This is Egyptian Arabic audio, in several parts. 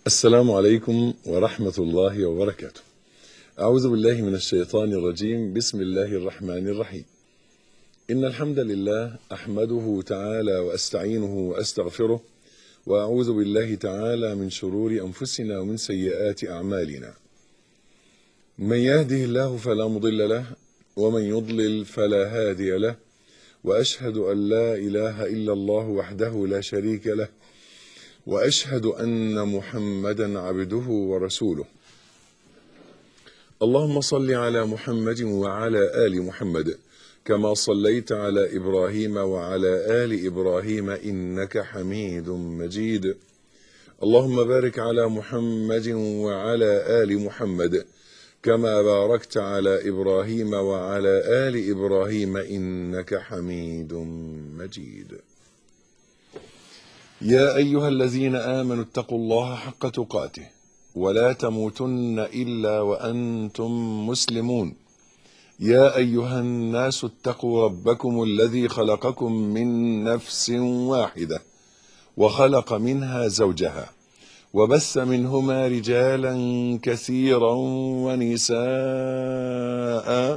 السلام عليكم ورحمة الله وبركاته. أعوذ بالله من الشيطان الرجيم، بسم الله الرحمن الرحيم. إن الحمد لله أحمده تعالى وأستعينه وأستغفره وأعوذ بالله تعالى من شرور أنفسنا ومن سيئات أعمالنا. من يهده الله فلا مضل له ومن يضلل فلا هادي له وأشهد أن لا إله إلا الله وحده لا شريك له واشهد ان محمدا عبده ورسوله اللهم صل على محمد وعلى ال محمد كما صليت على ابراهيم وعلى ال ابراهيم انك حميد مجيد اللهم بارك على محمد وعلى ال محمد كما باركت على ابراهيم وعلى ال ابراهيم انك حميد مجيد يا ايها الذين امنوا اتقوا الله حق تقاته ولا تموتن الا وانتم مسلمون يا ايها الناس اتقوا ربكم الذي خلقكم من نفس واحده وخلق منها زوجها وبث منهما رجالا كثيرا ونساء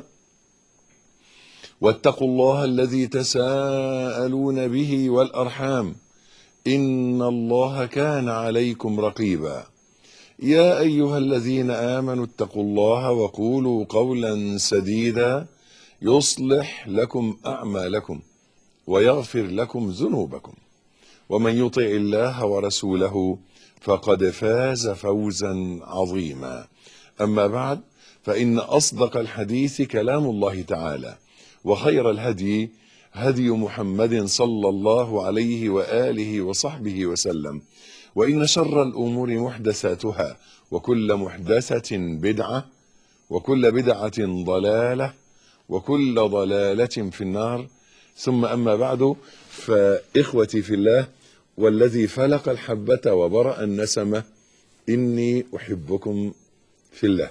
واتقوا الله الذي تساءلون به والارحام ان الله كان عليكم رقيبا يا ايها الذين امنوا اتقوا الله وقولوا قولا سديدا يصلح لكم اعمالكم ويغفر لكم ذنوبكم ومن يطع الله ورسوله فقد فاز فوزا عظيما اما بعد فان اصدق الحديث كلام الله تعالى وخير الهدي هدي محمد صلى الله عليه واله وصحبه وسلم وان شر الامور محدثاتها وكل محدثه بدعه وكل بدعه ضلاله وكل ضلاله في النار ثم اما بعد فاخوتي في الله والذي فلق الحبه وبرا النسمه اني احبكم في الله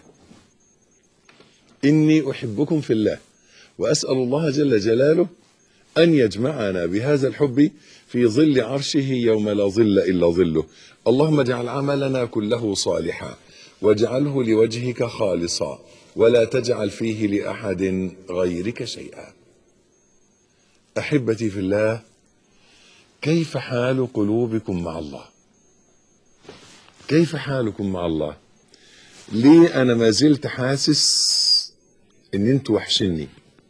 اني احبكم في الله واسال الله جل جلاله أن يجمعنا بهذا الحب في ظل عرشه يوم لا ظل إلا ظله اللهم اجعل عملنا كله صالحا واجعله لوجهك خالصا ولا تجعل فيه لأحد غيرك شيئا أحبتي في الله كيف حال قلوبكم مع الله كيف حالكم مع الله ليه أنا ما زلت حاسس إن أنتوا وحشني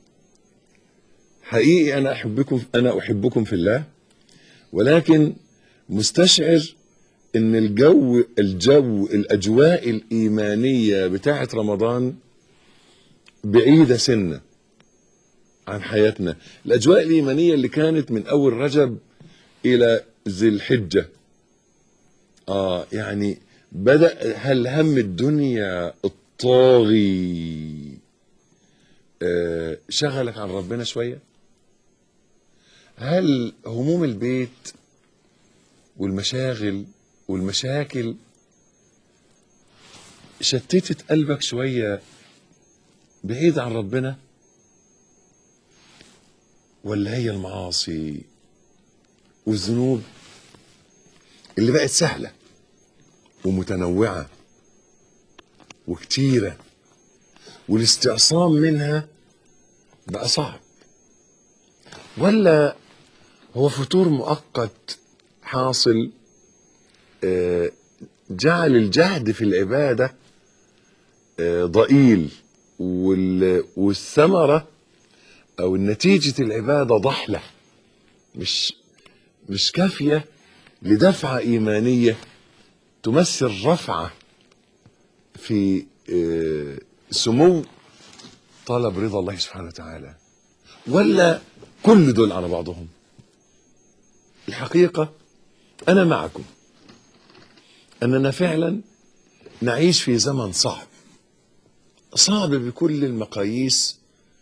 حقيقي انا احبكم انا احبكم في الله ولكن مستشعر ان الجو الجو الاجواء الايمانيه بتاعه رمضان بعيده سنه عن حياتنا الاجواء الايمانيه اللي كانت من اول رجب الى ذي الحجه اه يعني بدا هل هم الدنيا الطاغي آه شغلك عن ربنا شويه هل هموم البيت والمشاغل والمشاكل شتتت قلبك شوية بعيد عن ربنا ولا هي المعاصي والذنوب اللي بقت سهلة ومتنوعة وكتيرة والاستعصام منها بقى صعب ولا هو فتور مؤقت حاصل جعل الجهد في العبادة ضئيل والثمرة أو نتيجة العبادة ضحلة مش مش كافية لدفعة إيمانية تمثل رفعة في سمو طلب رضا الله سبحانه وتعالى ولا كل دول على بعضهم الحقيقة أنا معكم أننا فعلا نعيش في زمن صعب صعب بكل المقاييس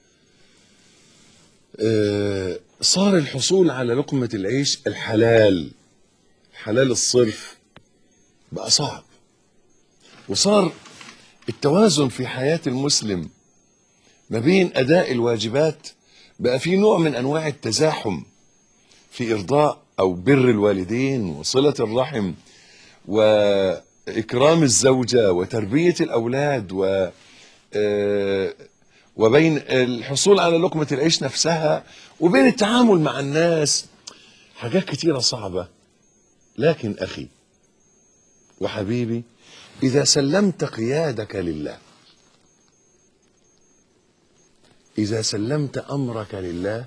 صار الحصول على لقمة العيش الحلال حلال الصرف بقى صعب وصار التوازن في حياة المسلم ما بين أداء الواجبات بقى في نوع من أنواع التزاحم في إرضاء أو بر الوالدين وصلة الرحم إكرام الزوجة وتربية الأولاد و آه، وبين الحصول على لقمة العيش نفسها وبين التعامل مع الناس حاجات كتيرة صعبة لكن أخي وحبيبي إذا سلمت قيادك لله إذا سلمت أمرك لله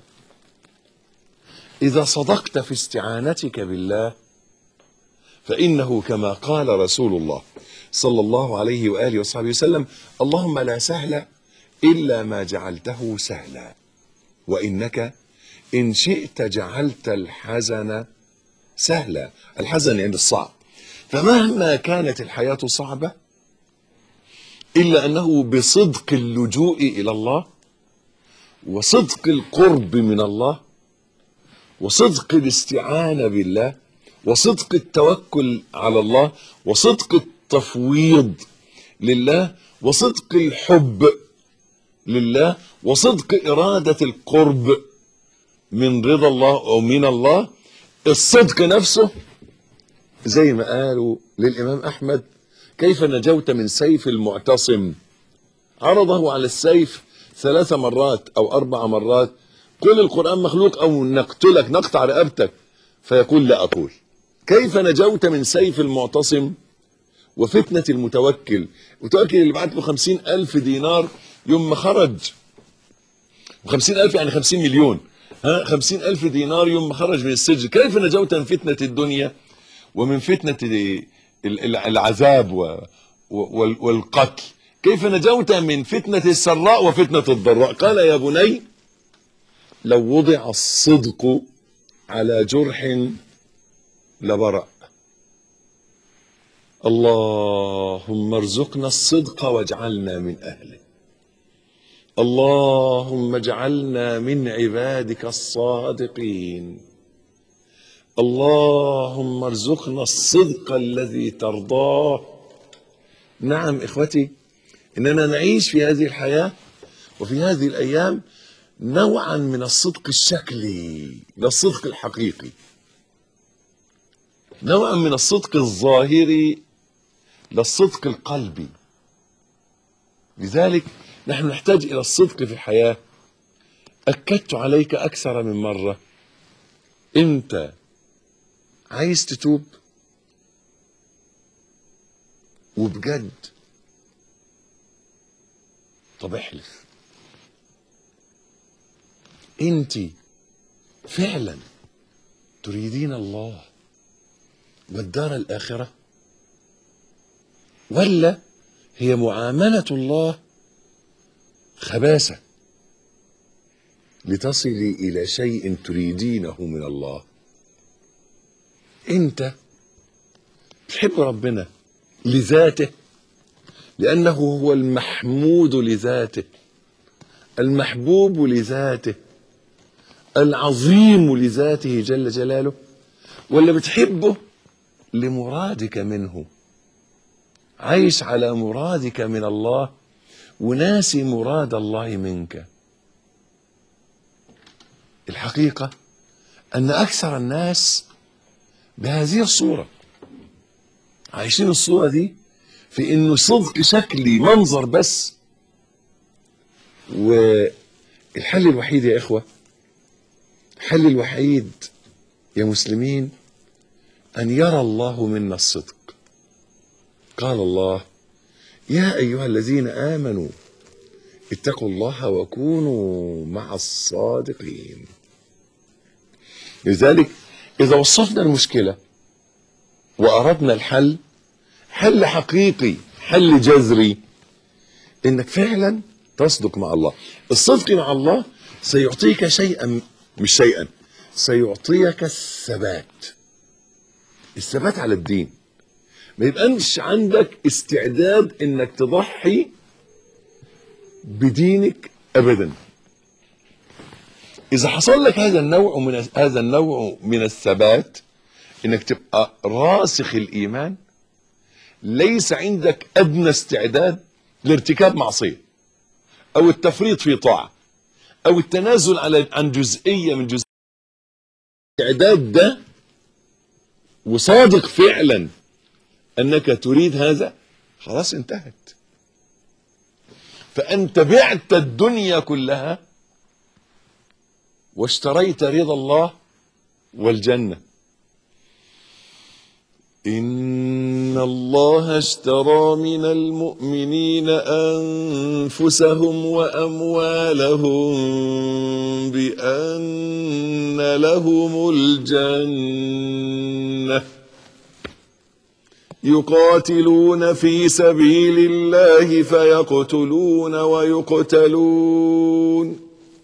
إذا صدقت في استعانتك بالله فإنه كما قال رسول الله صلى الله عليه وآله وصحبه وسلم اللهم لا سهل إلا ما جعلته سهلا وإنك إن شئت جعلت الحزن سهلا الحزن يعني الصعب فمهما كانت الحياة صعبة إلا أنه بصدق اللجوء إلى الله وصدق القرب من الله وصدق الاستعانة بالله وصدق التوكل على الله وصدق التفويض لله وصدق الحب لله وصدق إرادة القرب من رضا الله أو من الله الصدق نفسه زي ما قالوا للإمام أحمد كيف نجوت من سيف المعتصم عرضه على السيف ثلاث مرات أو أربع مرات قل القرآن مخلوق أو نقتلك نقطع رقبتك فيقول لا أقول كيف نجوت من سيف المعتصم وفتنة المتوكل المتوكل اللي بعت له خمسين ألف دينار يوم ما خرج وخمسين ألف يعني خمسين مليون ها خمسين ألف دينار يوم ما خرج من السجن كيف نجوت من فتنة الدنيا ومن فتنة العذاب والقتل كيف نجوت من فتنة السراء وفتنة الضراء قال يا بني لو وضع الصدق على جرح لبرأ اللهم ارزقنا الصدق واجعلنا من أهله اللهم اجعلنا من عبادك الصادقين اللهم ارزقنا الصدق الذي ترضاه نعم إخوتي إننا نعيش في هذه الحياة وفي هذه الأيام نوعا من الصدق الشكلي لا الصدق الحقيقي نوعا من الصدق الظاهري لا الصدق القلبي لذلك نحن نحتاج إلى الصدق في الحياة أكدت عليك أكثر من مرة أنت عايز تتوب وبجد طب احلف انت فعلا تريدين الله والدار الآخرة ولا هي معاملة الله خباثة لتصلي إلى شيء تريدينه من الله أنت تحب ربنا لذاته لأنه هو المحمود لذاته المحبوب لذاته العظيم لذاته جل جلاله ولا بتحبه لمرادك منه عايش على مرادك من الله وناسي مراد الله منك الحقيقة أن أكثر الناس بهذه الصورة عايشين الصورة دي في إنه صدق شكلي منظر بس والحل الوحيد يا إخوة الحل الوحيد يا مسلمين أن يرى الله منا الصدق قال الله يا أيها الذين آمنوا اتقوا الله وكونوا مع الصادقين لذلك إذا وصفنا المشكلة وأردنا الحل حل حقيقي حل جذري إنك فعلا تصدق مع الله الصدق مع الله سيعطيك شيئا مش شيئا سيعطيك الثبات الثبات على الدين ما يبقاش عندك استعداد انك تضحي بدينك ابدا اذا حصل لك هذا النوع من هذا النوع من الثبات انك تبقى راسخ الايمان ليس عندك ادنى استعداد لارتكاب معصيه او التفريط في طاعه او التنازل على عن جزئيه من جزئيات الاستعداد ده وصادق فعلا انك تريد هذا خلاص انتهت فانت بعت الدنيا كلها واشتريت رضا الله والجنه ان الله اشترى من المؤمنين انفسهم واموالهم بان لهم الجنه يقاتلون في سبيل الله فيقتلون ويقتلون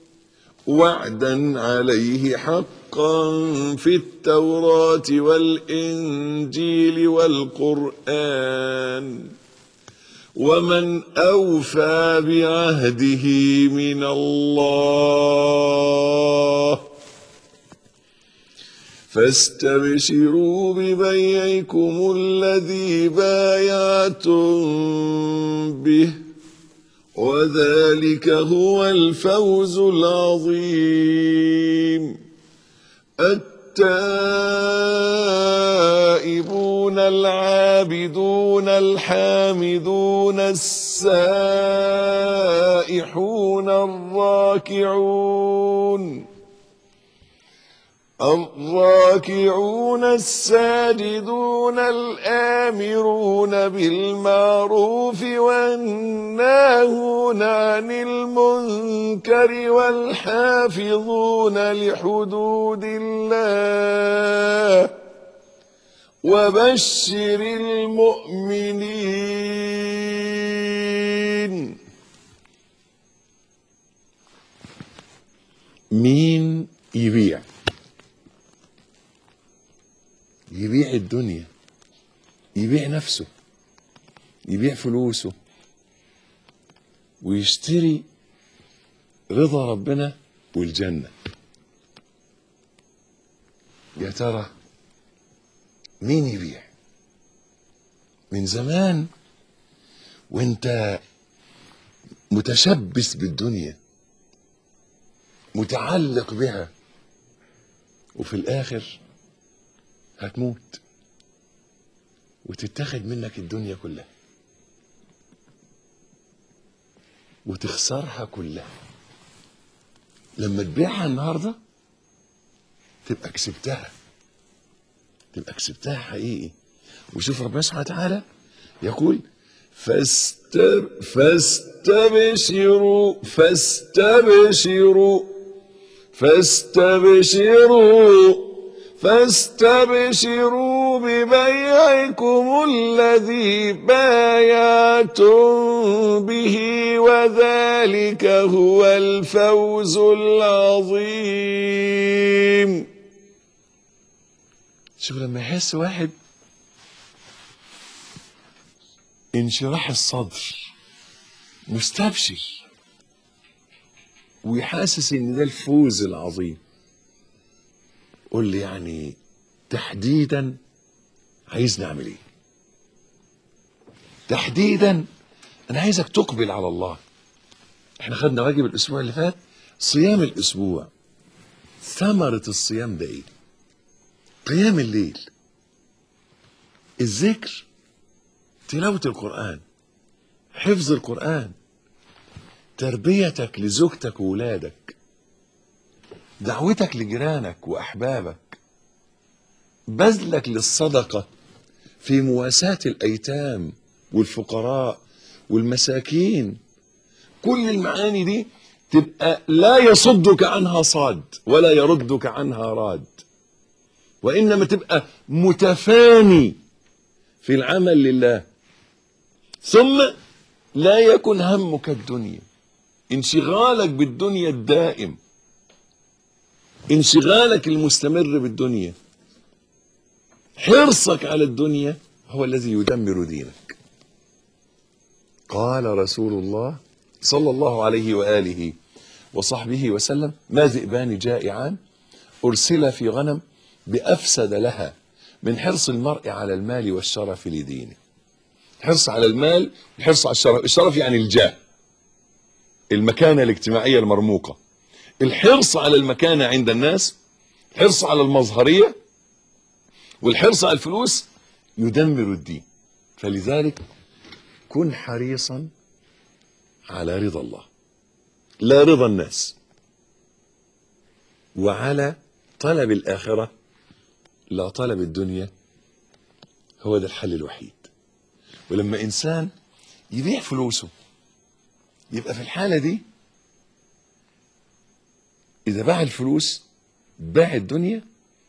وعدا عليه حقا في التوراة والإنجيل والقرآن ومن أوفى بعهده من الله فاستبشروا ببيعكم الذي بايعتم به وذلك هو الفوز العظيم التائبون العابدون الحامدون السائحون الراكعون الراكعون الساجدون الآمرون بالمعروف والناهون عن المنكر والحافظون لحدود الله وبشر المؤمنين مين يبيع يبيع الدنيا يبيع نفسه يبيع فلوسه ويشتري رضا ربنا والجنة يا ترى مين يبيع من زمان وانت متشبث بالدنيا متعلق بها وفي الاخر هتموت وتتاخد منك الدنيا كلها وتخسرها كلها لما تبيعها النهارده تبقى كسبتها تبقى كسبتها حقيقي وشوف ربنا سبحانه وتعالى يقول فاستب فاستبشروا فاستبشروا فاستبشروا فاستبشروا ببيعكم الذي بايعتم به وذلك هو الفوز العظيم شوف لما يحس واحد انشراح الصدر مستبشر ويحاسس ان ده الفوز العظيم قول لي يعني تحديدا عايز نعمل ايه تحديدا انا عايزك تقبل على الله احنا خدنا واجب الاسبوع اللي فات صيام الاسبوع ثمرة الصيام ده ايه قيام الليل الذكر تلاوة القرآن حفظ القرآن تربيتك لزوجتك وولادك دعوتك لجيرانك واحبابك بذلك للصدقه في مواساه الايتام والفقراء والمساكين كل المعاني دي تبقى لا يصدك عنها صاد ولا يردك عنها راد وانما تبقى متفاني في العمل لله ثم لا يكن همك الدنيا انشغالك بالدنيا الدائم انشغالك المستمر بالدنيا حرصك على الدنيا هو الذي يدمر دينك قال رسول الله صلى الله عليه واله وصحبه وسلم ما ذئبان جائعان ارسل في غنم بافسد لها من حرص المرء على المال والشرف لدينه الحرص على المال الحرص على الشرف الشرف يعني الجاه المكانه الاجتماعيه المرموقه الحرص على المكانة عند الناس الحرص على المظهرية والحرص على الفلوس يدمر الدين فلذلك كن حريصا على رضا الله لا رضا الناس وعلى طلب الآخرة لا طلب الدنيا هو ده الحل الوحيد ولما إنسان يبيع فلوسه يبقى في الحالة دي إذا باع الفلوس باع الدنيا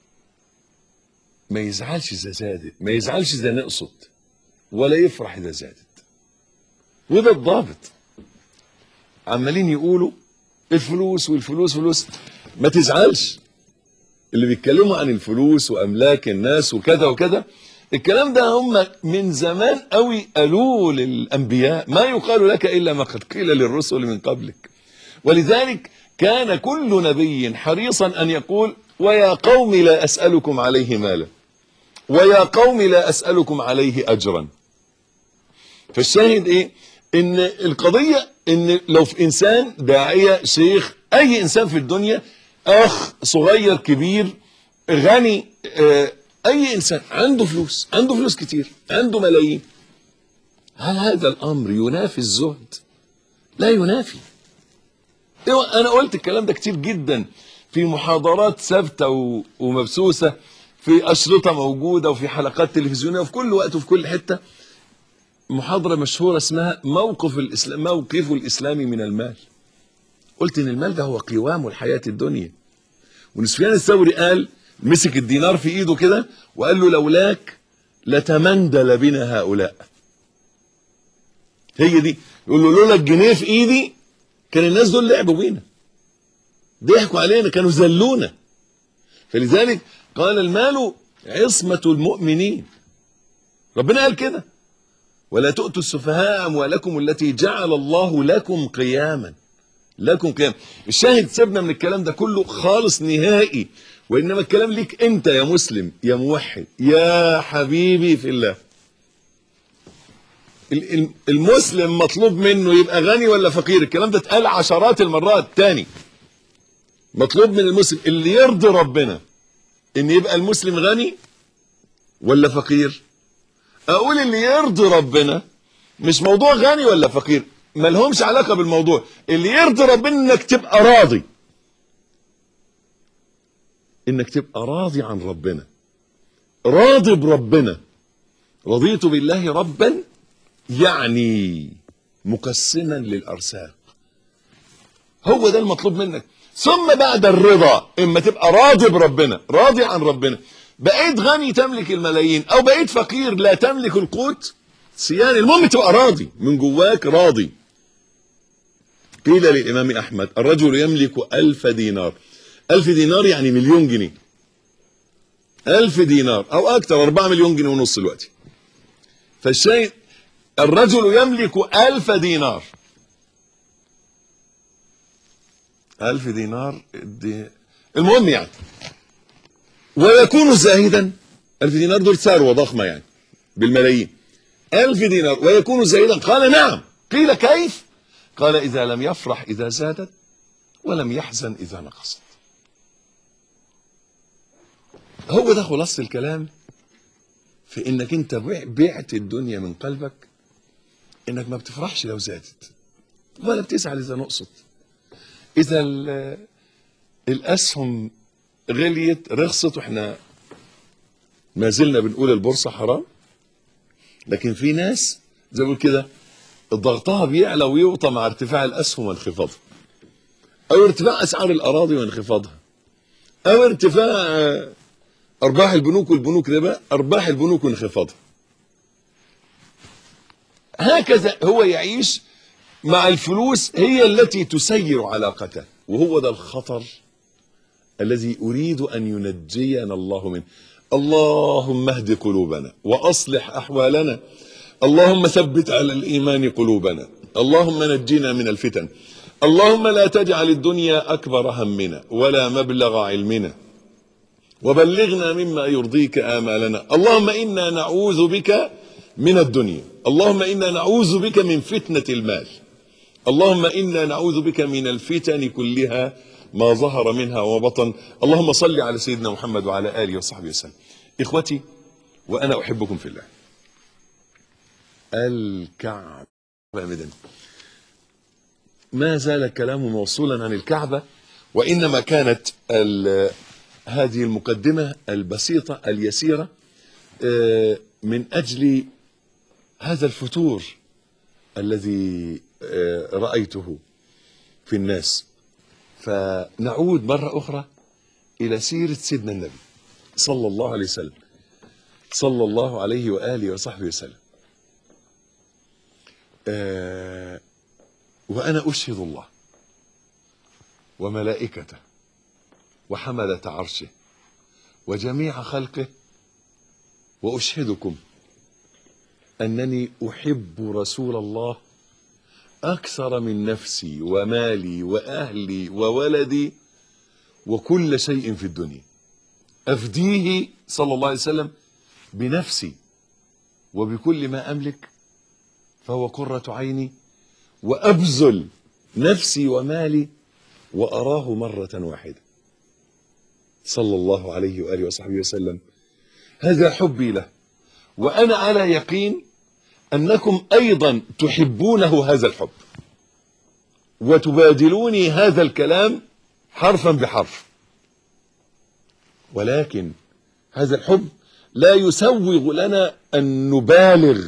ما يزعلش إذا زادت ما يزعلش إذا نقصت ولا يفرح إذا زادت وده الضابط عمالين يقولوا الفلوس والفلوس فلوس ما تزعلش اللي بيتكلموا عن الفلوس واملاك الناس وكذا وكذا الكلام ده هم من زمان قوي قالوه للانبياء ما يقال لك الا ما قد قيل للرسل من قبلك ولذلك كان كل نبي حريصا ان يقول ويا قوم لا اسالكم عليه مالا ويا قوم لا اسالكم عليه اجرا فالشاهد ايه ان القضيه ان لو في انسان داعيه شيخ اي انسان في الدنيا اخ صغير كبير غني آه، اي انسان عنده فلوس عنده فلوس كتير عنده ملايين هل هذا الامر ينافي الزهد لا ينافي إيوه، انا قلت الكلام ده كتير جدا في محاضرات ثابته و- ومبثوثه في اشرطه موجوده وفي حلقات تلفزيونيه وفي كل وقت وفي كل حته محاضره مشهوره اسمها موقف الاسلام موقف الاسلام من المال قلت ان المال ده هو قوام الحياه الدنيا ونسفيان الثوري قال مسك الدينار في ايده كده وقال له لولاك لتمندل بنا هؤلاء هي دي يقول له لولا الجنيه في ايدي كان الناس دول لعبوا بينا ضحكوا علينا كانوا ذلونا فلذلك قال المال عصمة المؤمنين ربنا قال كده ولا تؤتوا السفهاء أموالكم التي جعل الله لكم قياما لكم قيام الشاهد سيبنا من الكلام ده كله خالص نهائي وإنما الكلام ليك أنت يا مسلم يا موحد يا حبيبي في الله ال- ال- المسلم مطلوب منه يبقى غني ولا فقير الكلام ده اتقال عشرات المرات تاني مطلوب من المسلم اللي يرضي ربنا ان يبقى المسلم غني ولا فقير اقول اللي يرضي ربنا مش موضوع غني ولا فقير ملهمش علاقة بالموضوع اللي يرضي ربنا انك تبقى راضي انك تبقى راضي عن ربنا راضي بربنا رضيت بالله ربا يعني مقسما للارزاق هو ده المطلوب منك ثم بعد الرضا اما تبقى راضي بربنا راضي عن ربنا بقيت غني تملك الملايين او بقيت فقير لا تملك القوت سيان المهم تبقى راضي من جواك راضي قيل للامام احمد الرجل يملك الف دينار الف دينار يعني مليون جنيه الف دينار او اكتر اربعة مليون جنيه ونص دلوقتي فالشيء الرجل يملك الف دينار ألف دينار دي المهم يعني ويكون زاهدا ألف دينار دول ثروة ضخمة يعني بالملايين ألف دينار ويكون زاهدا قال نعم قيل كيف قال إذا لم يفرح إذا زادت ولم يحزن إذا نقصت هو ده خلاصة الكلام في انك انت بع- بعت الدنيا من قلبك انك ما بتفرحش لو زادت ولا بتزعل اذا نقصت اذا ال- الاسهم غليت رخصت واحنا ما زلنا بنقول البورصه حرام لكن في ناس زي ما بقول كده ضغطها بيعلى ويوطى مع ارتفاع الاسهم وانخفاضها او ارتفاع اسعار الاراضي وانخفاضها او ارتفاع آه، ارباح البنوك والبنوك ربا ارباح البنوك وانخفاضها هكذا هو يعيش مع الفلوس هي التي تسير علاقته وهو ده الخطر الذي اريد ان ينجينا الله منه اللهم اهد قلوبنا واصلح احوالنا اللهم ثبت على الايمان قلوبنا اللهم نجنا من الفتن اللهم لا تجعل الدنيا اكبر همنا ولا مبلغ علمنا وبلغنا مما يرضيك آمالنا اللهم إنا نعوذ بك من الدنيا اللهم إنا نعوذ بك من فتنة المال اللهم إنا نعوذ بك من الفتن كلها ما ظهر منها وبطن اللهم صل على سيدنا محمد وعلى آله وصحبه وسلم إخوتي وأنا أحبكم في الله الكعبة أبدا ما زال الكلام موصولا عن الكعبة وإنما كانت ال- هذه المقدمة البسيطة اليسيرة آه، من أجل هذا الفتور الذي آه، رأيته في الناس فنعود مرة أخرى إلى سيرة سيدنا النبي صلى الله عليه وسلم صلى الله عليه وآله وصحبه وسلم آه، وأنا أشهد الله وملائكته وحملة عرشه وجميع خلقه وأشهدكم أنني أحب رسول الله أكثر من نفسي ومالي وأهلي وولدي وكل شيء في الدنيا أفديه صلى الله عليه وسلم بنفسي وبكل ما أملك فهو قرة عيني وأبذل نفسي ومالي وأراه مرة واحدة صلى الله عليه وآله وصحبه وسلم هذا حبي له وأنا على يقين أنكم أيضا تحبونه هذا الحب وتبادلوني هذا الكلام حرفا بحرف ولكن هذا الحب لا يسوغ لنا أن نبالغ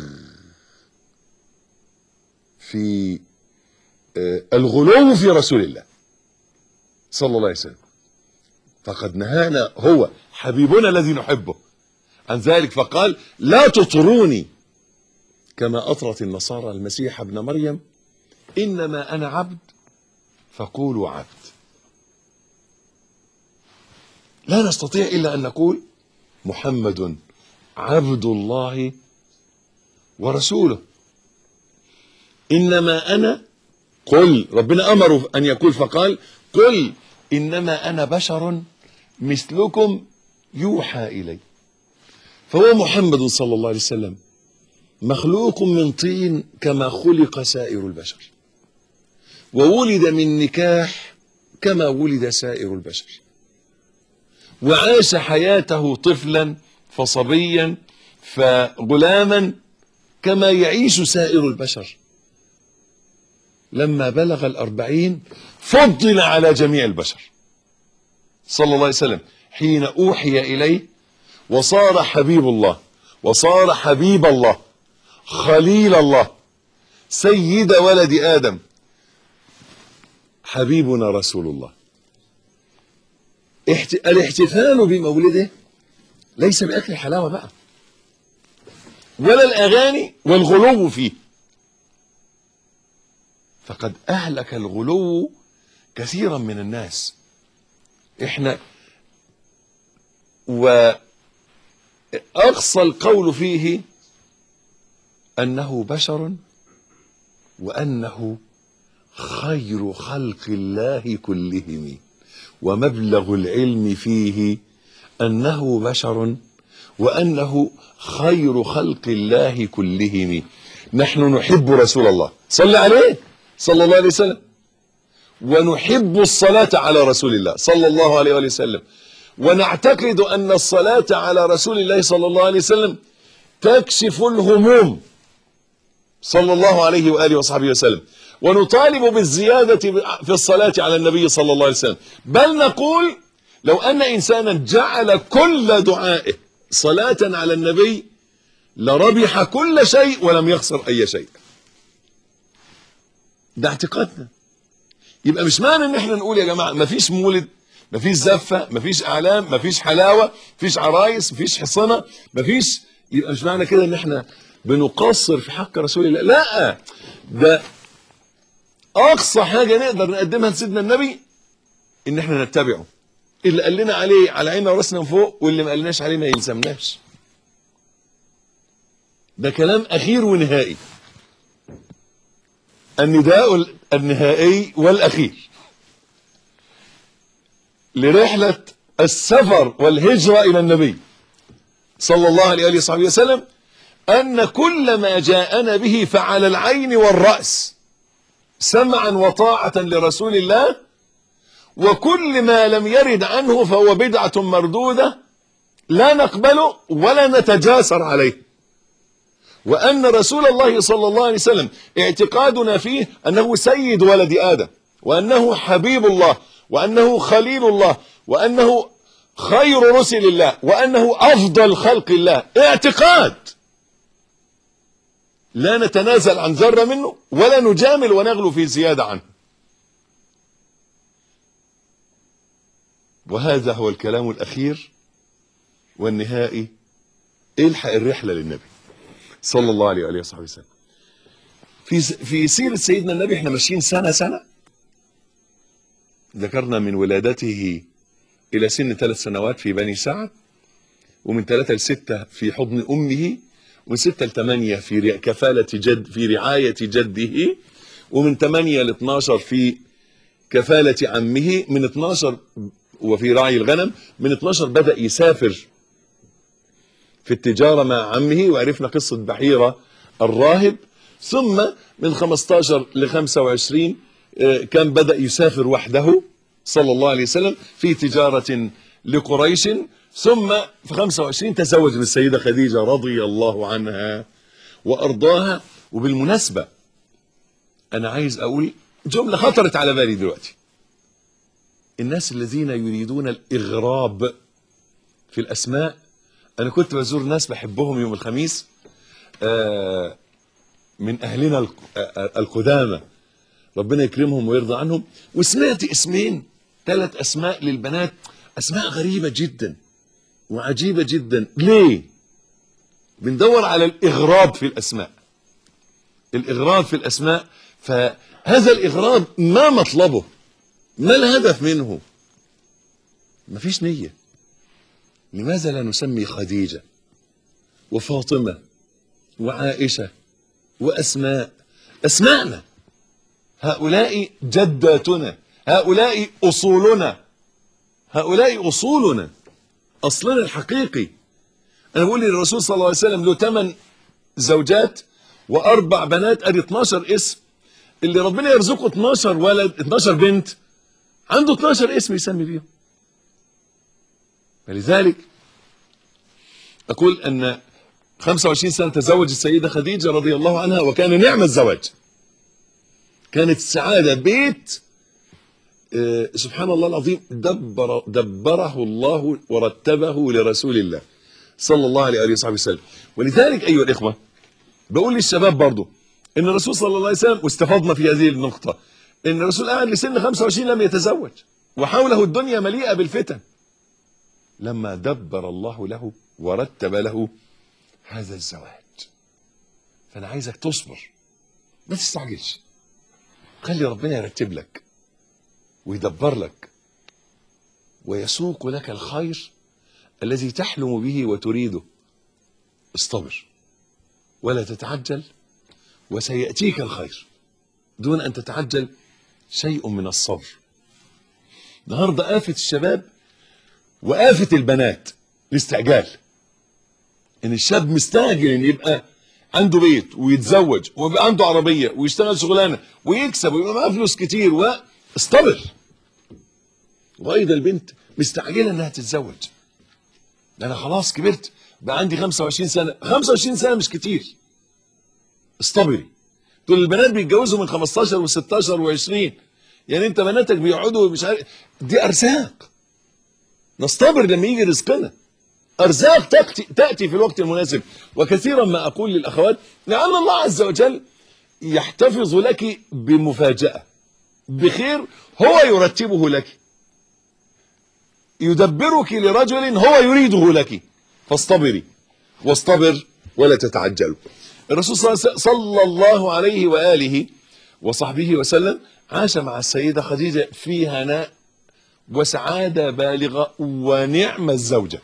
في آه، الغلو في رسول الله صلى الله عليه وسلم فقد نهانا هو حبيبنا الذي نحبه عن ذلك فقال لا تطروني كما أطرت النصارى المسيح ابن مريم إنما أنا عبد فقولوا عبد لا نستطيع إلا أن نقول محمد عبد الله ورسوله إنما أنا قل ربنا أمره أن يقول فقال قل إنما أنا بشر مثلكم يوحى إلي فهو محمد صلى الله عليه وسلم مخلوق من طين كما خلق سائر البشر وولد من نكاح كما ولد سائر البشر وعاش حياته طفلا فصبيا فغلاما كما يعيش سائر البشر لما بلغ الأربعين فضل على جميع البشر صلى الله عليه وسلم حين أوحي إليه وصار حبيب الله وصار حبيب الله خليل الله سيد ولد آدم حبيبنا رسول الله احت... الاحتفال بمولده ليس بأكل الحلاوة بقى ولا الأغاني والغلو فيه فقد أهلك الغلو كثيرا من الناس احنا وأقصى القول فيه أنه بشر وأنه خير خلق الله كلهم ومبلغ العلم فيه أنه بشر وأنه خير خلق الله كلهم نحن نحب رسول الله صلى عليه صلى الله عليه وسلم ونحب الصلاة على رسول الله صلى الله عليه وآله وسلم ونعتقد أن الصلاة على رسول الله صلى الله عليه وسلم تكشف الهموم صلى الله عليه وآله وصحبه وسلم ونطالب بالزيادة في الصلاة على النبي صلى الله عليه وسلم بل نقول لو أن إنسانا جعل كل دعائه صلاة على النبي لربح كل شيء ولم يخسر أي شيء ده اعتقادنا يبقى مش معنى ان احنا نقول يا جماعة مفيش مولد مفيش زفة مفيش اعلام مفيش حلاوة مفيش عرايس مفيش حصنة مفيش يبقى مش معنى كده ان احنا بنقصر في حق رسول الله لا ده اقصى حاجة نقدر نقدمها لسيدنا النبي ان احنا نتبعه اللي قال لنا عليه على عيننا وراسنا من فوق واللي ما قالناش عليه ما يلزمناش ده كلام اخير ونهائي النداء النهائي والاخير لرحلة السفر والهجرة الى النبي صلى الله عليه وآله وصحبه وسلم أن كل ما جاءنا به فعلى العين والرأس سمعا وطاعة لرسول الله وكل ما لم يرد عنه فهو بدعة مردودة لا نقبله ولا نتجاسر عليه وأن رسول الله صلى الله عليه وسلم اعتقادنا فيه أنه سيد ولد آدم وأنه حبيب الله وأنه خليل الله وأنه خير رسل الله وأنه أفضل خلق الله اعتقاد لا نتنازل عن ذرة منه ولا نجامل ونغلو في زيادة عنه وهذا هو الكلام الأخير والنهائي الحق الرحلة للنبي صلى الله عليه وآله وصحبه وسلم في في سيرة سيدنا النبي احنا ماشيين سنة سنة ذكرنا من ولادته إلى سن ثلاث سنوات في بني سعد ومن ثلاثة لستة في حضن أمه ومن ستة لثمانية في رع- كفالة جد في رعاية جده ومن ثمانية ل 12 في كفالة عمه من 12 وفي رعي الغنم من 12 بدأ يسافر في التجارة مع عمه وعرفنا قصة بحيرة الراهب ثم من 15 ل 25 آه، كان بدأ يسافر وحده صلى الله عليه وسلم في تجارة لقريش ثم في 25 تزوج من السيدة خديجة رضي الله عنها وأرضاها وبالمناسبة أنا عايز أقول جملة خطرت على بالي دلوقتي الناس الذين يريدون الإغراب في الأسماء أنا كنت بزور ناس بحبهم يوم الخميس آه، من أهلنا الق- آه، القدامى ربنا يكرمهم ويرضى عنهم وسمعت اسمين ثلاث أسماء للبنات أسماء غريبة جدا وعجيبة جدا ليه؟ بندور على الإغراب في الأسماء الإغراب في الأسماء فهذا الإغراب ما مطلبه ما الهدف منه مفيش نية لماذا لا نسمي خديجة وفاطمة وعائشة وأسماء أسماءنا هؤلاء جداتنا هؤلاء أصولنا هؤلاء أصولنا أصلنا الحقيقي أنا بقول للرسول صلى الله عليه وسلم له ثمان زوجات وأربع بنات أدي 12 اسم اللي ربنا يرزقه 12 ولد 12 بنت عنده 12 اسم يسمي بيهم فلذلك أقول أن 25 سنة تزوج السيدة خديجة رضي الله عنها وكان نعم الزواج كانت السعادة بيت آه، سبحان الله العظيم دبر دبره الله ورتبه لرسول الله صلى الله عليه وآله وصحبه وسلم ولذلك أيها الإخوة بقول للشباب برضو ان الرسول صلى الله عليه وسلم واستفضنا في هذه النقطة ان الرسول قاعد لسن 25 لم يتزوج وحوله الدنيا مليئة بالفتن لما دبر الله له ورتب له هذا الزواج فانا عايزك تصبر ما تستعجلش خلي ربنا يرتب لك ويدبر لك ويسوق لك الخير الذي تحلم به وتريده اصطبر ولا تتعجل وسيأتيك الخير دون أن تتعجل شيء من الصبر النهاردة آفة الشباب وآفة البنات الاستعجال إن الشاب مستعجل إن يبقى عنده بيت ويتزوج ويبقى عنده عربية ويشتغل شغلانة ويكسب ويبقى معاه فلوس كتير واستبر وأيضا البنت مستعجلة إنها تتزوج ده أنا خلاص كبرت بقى عندي 25 سنة 25 سنة مش كتير اصطبري دول البنات بيتجوزوا من 15 و16 و20 يعني انت بناتك بيقعدوا مش عارف دي ارزاق نصطبر لما يجي رزقنا ارزاق تأتي, تاتي في الوقت المناسب وكثيرا ما اقول للاخوات لعل الله عز وجل يحتفظ لك بمفاجاه بخير هو يرتبه لك يدبرك لرجل هو يريده لك فاصطبري واصطبر ولا تتعجلوا الرسول صلى- صلى الله عليه وآله وصحبه وسلم عاش مع السيدة خديجة في هناء وسعادة بالغة ونعم الزوجة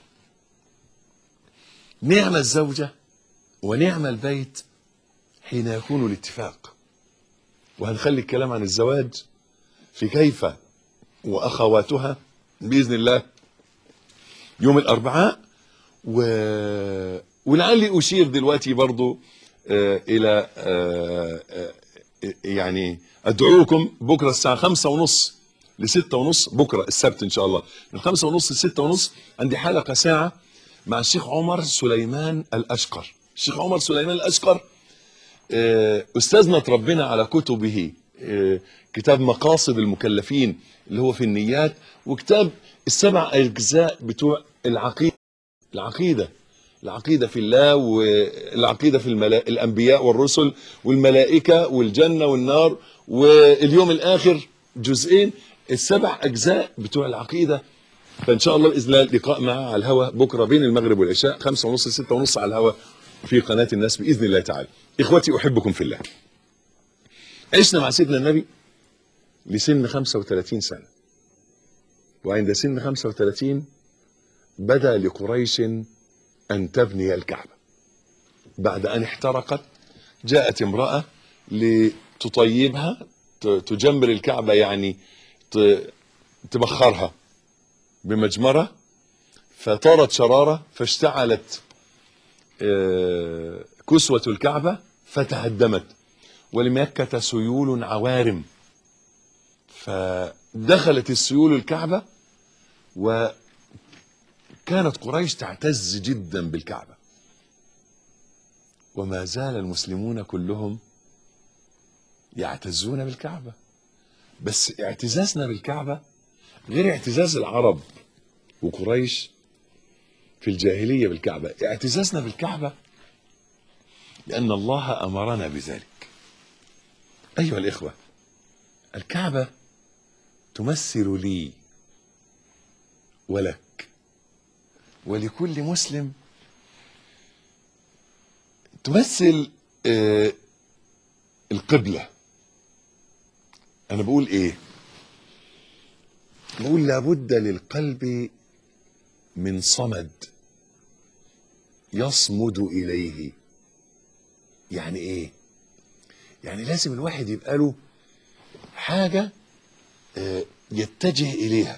نعم الزوجة ونعم البيت حين يكون الاتفاق وهنخلي الكلام عن الزواج في كيف وأخواتها بإذن الله يوم الأربعاء و... ولعلي أشير دلوقتي برضو آه إلى آه آه يعني أدعوكم بكرة الساعة خمسة ونص لستة ونص بكرة السبت إن شاء الله من خمسة ونص لستة ونص عندي حلقة ساعة مع الشيخ عمر سليمان الأشقر الشيخ عمر سليمان الاشقر آه، استاذنا ربنا على كتبه آه، كتاب مقاصد المكلفين اللي هو في النيات وكتاب السبع اجزاء بتوع العقيده العقيده العقيده في الله والعقيده في الملا... الانبياء والرسل والملائكه والجنه والنار واليوم الاخر جزئين السبع اجزاء بتوع العقيده فان شاء الله باذن الله لقاء معه على الهواء بكره بين المغرب والعشاء خمسة ونص ستة ونص على الهواء في قناه الناس باذن الله تعالى اخوتي احبكم في الله عشنا مع سيدنا النبي لسن 35 سنه وعند سن 35 بدا لقريش ان تبني الكعبه بعد ان احترقت جاءت امراه لتطيبها ت- تجمر الكعبه يعني ت- تبخرها بمجمره فطارت شراره فاشتعلت آه، كسوه الكعبه فتهدمت ولمكه سيول عوارم فدخلت السيول الكعبه وكانت قريش تعتز جدا بالكعبه وما زال المسلمون كلهم يعتزون بالكعبه بس اعتزازنا بالكعبه غير اعتزاز العرب وقريش في الجاهليه بالكعبه اعتزازنا بالكعبه لان الله امرنا بذلك ايها الاخوه الكعبه تمثل لي ولك ولكل مسلم تمثل آه، القبله انا بقول ايه بقول لابد للقلب من صمد يصمد اليه يعني ايه يعني لازم الواحد يبقى له حاجه آه، يتجه اليها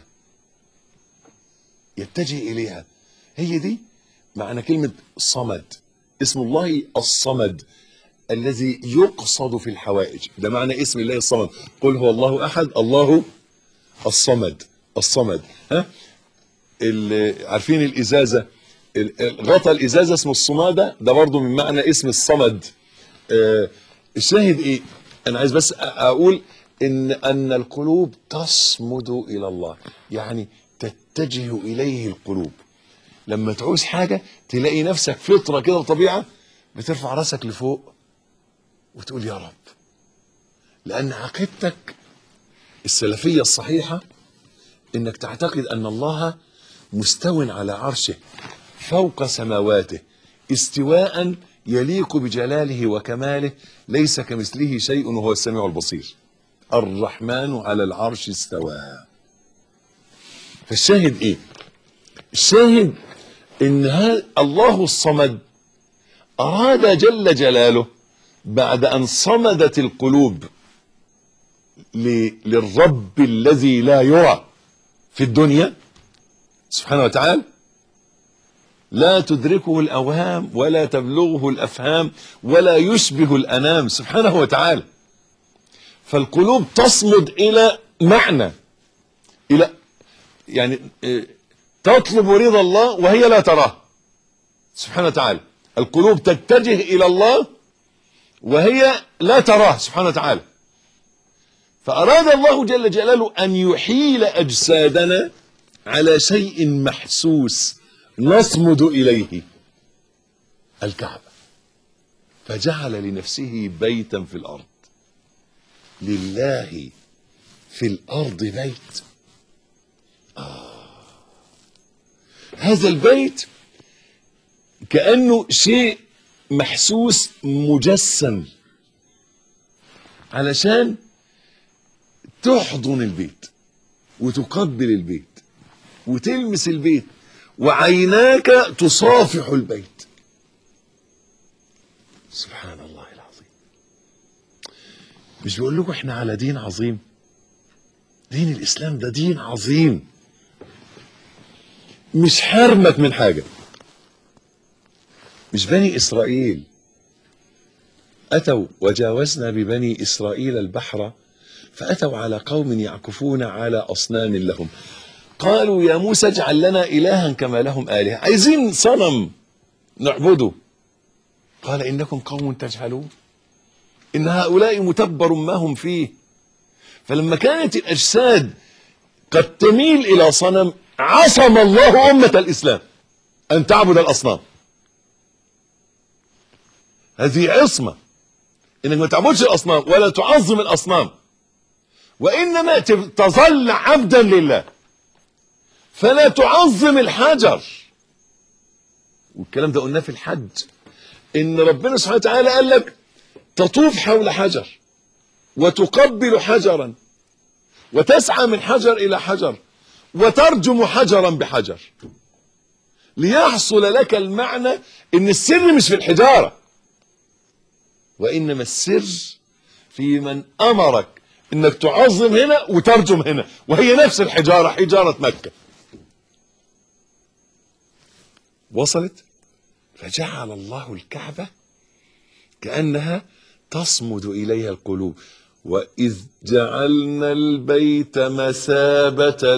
يتجه اليها هي دي معنى كلمه صمد اسم الله الصمد الذي يقصد في الحوائج ده معنى اسم الله الصمد قل هو الله احد الله الصمد الصمد ها ال- عارفين الازازه ال- ال- غطا الازازه اسمه الصماده ده برضو من معنى اسم الصمد آه، الشاهد ايه انا عايز بس أ- اقول ان ان القلوب تصمد الى الله يعني تتجه اليه القلوب لما تعوز حاجه تلاقي نفسك فطره كده طبيعه بترفع راسك لفوق وتقول يا رب لان عقيدتك السلفيه الصحيحه انك تعتقد ان الله مستو على عرشه فوق سماواته استواء يليق بجلاله وكماله ليس كمثله شيء وهو السميع البصير الرحمن على العرش استوى فالشاهد ايه الشاهد ان ها- الله الصمد اراد جل جلاله بعد ان صمدت القلوب ل- للرب الذي لا يرى في الدنيا سبحانه وتعالى لا تدركه الاوهام ولا تبلغه الافهام ولا يشبه الانام سبحانه وتعالى فالقلوب تصمد الى معنى الى يعني آه، تطلب رضا الله وهي لا تراه سبحانه وتعالى القلوب تتجه الى الله وهي لا تراه سبحانه وتعالى فأراد الله جل جلاله أن يحيل أجسادنا على شيء محسوس نصمد إليه الكعبة فجعل لنفسه بيتا في الأرض لله في الأرض بيت آه. هذا البيت كأنه شيء محسوس مجسم علشان تحضن البيت وتقبل البيت وتلمس البيت وعيناك تصافح البيت سبحان الله العظيم مش بقول لكم احنا على دين عظيم دين الاسلام ده دين عظيم مش حرمك من حاجه مش بني اسرائيل اتوا وجاوزنا ببني اسرائيل البحر فأتوا على قوم يعكفون على أصنام لهم قالوا يا موسى اجعل لنا إلها كما لهم آلهة عايزين صنم نعبده قال إنكم قوم تجهلون إن هؤلاء متبر ما هم فيه فلما كانت الأجساد قد تميل إلى صنم عصم الله أمة الإسلام أن تعبد الأصنام هذه عصمة إنك ما تعبدش الأصنام ولا تعظم الأصنام وإنما تظل عبدا لله فلا تعظم الحجر والكلام ده قلناه في الحج إن ربنا سبحانه وتعالى قال لك تطوف حول حجر وتقبل حجرا وتسعى من حجر إلى حجر وترجم حجرا بحجر ليحصل لك المعنى ان السر مش في الحجارة وانما السر في من امرك انك تعظم هنا وترجم هنا وهي نفس الحجارة حجارة مكة وصلت فجعل الله الكعبة كأنها تصمد إليها القلوب وإذ جعلنا البيت مثابة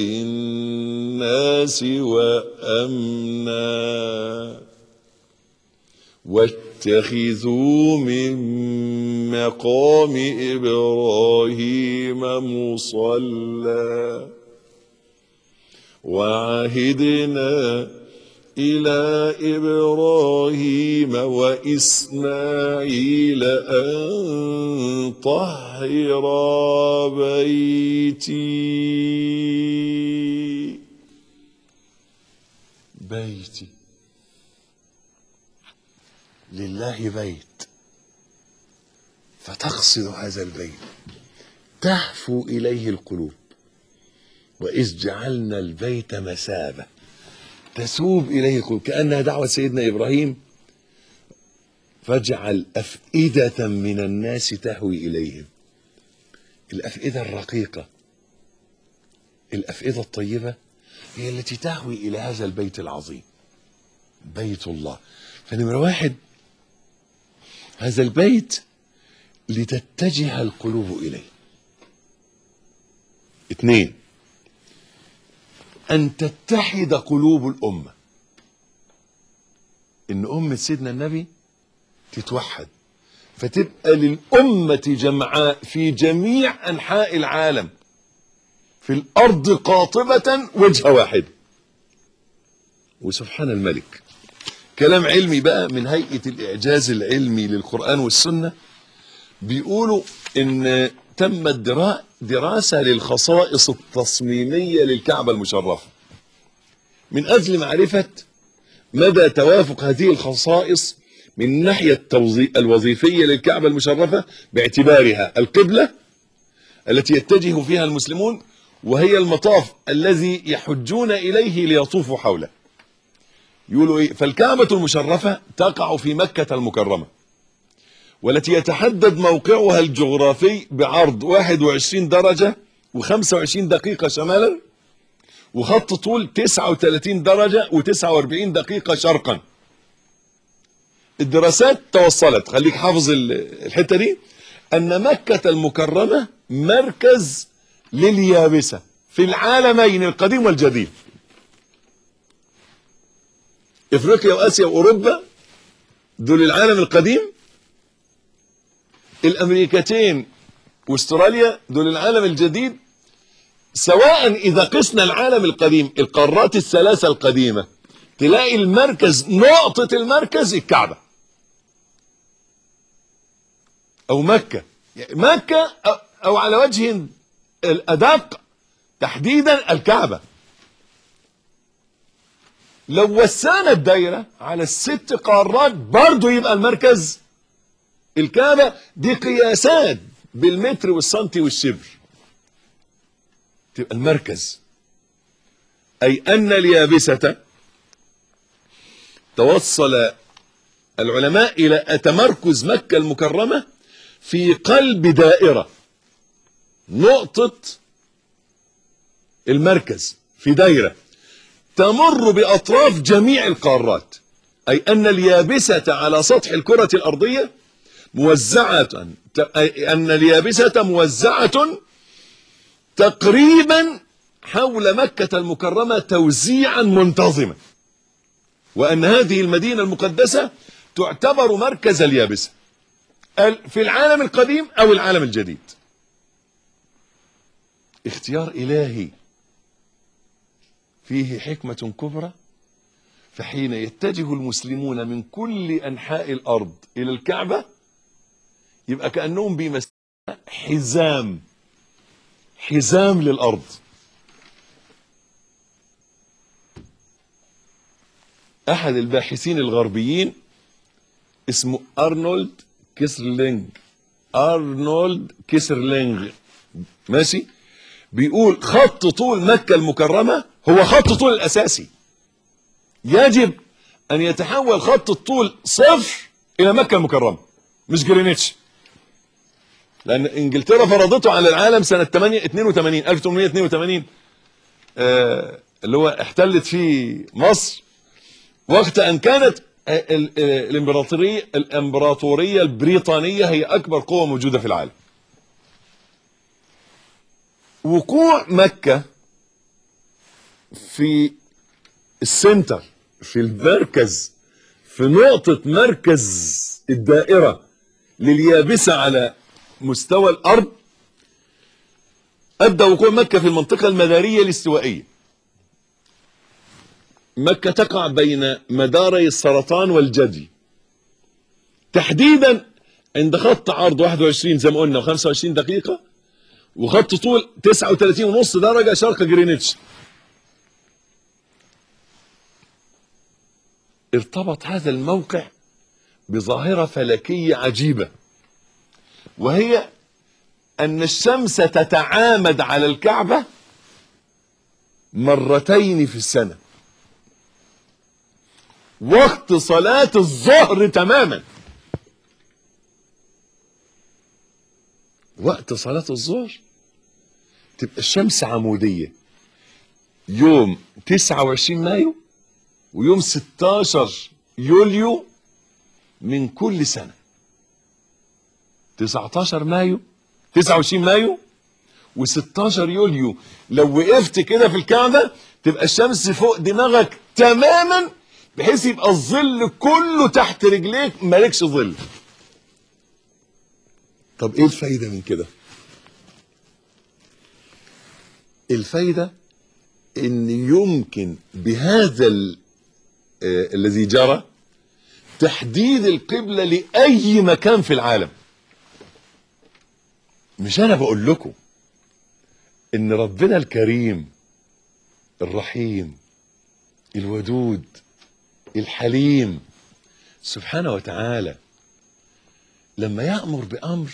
للناس وأمنا واتخذوا من مقام إبراهيم مصلى وعهدنا إلى إبراهيم وإسماعيل أن طهر بيتي بيتي لله بيت فتقصد هذا البيت تهفو إليه القلوب وإذ جعلنا البيت مثابة تسوب إليه القلوب كأنها دعوة سيدنا إبراهيم فاجعل أفئدة من الناس تهوي إليهم الأفئدة الرقيقة الأفئدة الطيبة هي التي تهوي إلى هذا البيت العظيم بيت الله فنمرة واحد هذا البيت لتتجه القلوب إليه اثنين أن تتحد قلوب الأمة إن أمة سيدنا النبي تتوحد فتبقى للأمة جمعاء في جميع أنحاء العالم في الأرض قاطبة وجه واحد وسبحان الملك كلام علمي بقى من هيئة الإعجاز العلمي للقرآن والسنة بيقولوا إن تمت درا- دراسة للخصائص التصميمية للكعبة المشرفة من أجل معرفة مدى توافق هذه الخصائص من الناحية التوظي- الوظيفية للكعبة المشرفة باعتبارها القبلة التي يتجه فيها المسلمون وهي المطاف الذي يحجون إليه ليطوفوا حوله يقولوا إيه فالكعبة المشرفة تقع في مكة المكرمة والتي يتحدد موقعها الجغرافي بعرض 21 درجة و25 دقيقة شمالا وخط طول 39 درجة و49 دقيقة شرقا الدراسات توصلت خليك حافظ ال- الحتة دي أن مكة المكرمة مركز لليابسة في العالمين القديم والجديد افريقيا واسيا واوروبا دول العالم القديم الامريكتين واستراليا دول العالم الجديد سواء اذا قسنا العالم القديم القارات الثلاثه القديمه تلاقي المركز نقطه المركز الكعبه او مكه يعني مكه أو- او على وجه الادق تحديدا الكعبه لو وسعنا الدايره على الست قارات برضو يبقى المركز الكعبه دي قياسات بالمتر والسنتي والشبر تبقى المركز اي ان اليابسه توصل العلماء الى تمركز مكه المكرمه في قلب دائره نقطه المركز في دايره تمر بأطراف جميع القارات أي أن اليابسة على سطح الكرة الأرضية موزعة ت- أي أن اليابسة موزعة تقريبا حول مكة المكرمة توزيعا منتظما وأن هذه المدينة المقدسة تعتبر مركز اليابسة ال- في العالم القديم أو العالم الجديد اختيار إلهي فيه حكمة كبرى فحين يتجه المسلمون من كل أنحاء الأرض إلى الكعبة يبقى كأنهم بيمثلون حزام حزام للأرض أحد الباحثين الغربيين اسمه أرنولد كيسرلينج أرنولد كيسرلينج ماشي بيقول خط طول مكة المكرمة هو خط طول الأساسي يجب أن يتحول خط الطول صفر إلى مكة المكرمة مش جرينتش لأن إنجلترا فرضته على العالم سنة 8 82 1882 آه اللي هو احتلت فيه مصر وقت أن كانت ال- ال- الإمبراطورية الإمبراطورية البريطانية هي أكبر قوة موجودة في العالم وقوع مكة في السنتر في المركز في نقطة مركز الدائرة لليابسة على مستوى الأرض أبدأ وقوع مكة في المنطقة المدارية الاستوائية مكة تقع بين مداري السرطان والجدي تحديدا عند خط عرض 21 زي ما قلنا و25 دقيقة وخط طول 39 ونص درجة شرق جرينتش ارتبط هذا الموقع بظاهرة فلكية عجيبة وهي أن الشمس تتعامد على الكعبة مرتين في السنة وقت صلاة الظهر تماما وقت صلاة الظهر تبقى الشمس عمودية يوم 29 مايو ويوم 16 يوليو من كل سنة 19 مايو 29 مايو و16 يوليو لو وقفت كده في الكعبة تبقى الشمس فوق دماغك تماما بحيث يبقى الظل كله تحت رجليك مالكش ظل طب ايه الفايدة من كده الفايدة ان يمكن بهذا ال- آه، الذي جرى تحديد القبلة لأي مكان في العالم مش أنا بقول لكم إن ربنا الكريم الرحيم الودود الحليم سبحانه وتعالى لما يأمر بأمر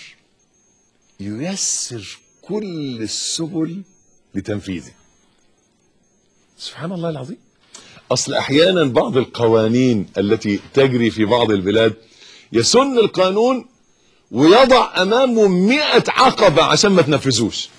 ييسر كل السبل لتنفيذه سبحان الله العظيم أصل أحيانا بعض القوانين التي تجري في بعض البلاد يسن القانون ويضع أمامه مئة عقبة عشان ما تنفذوش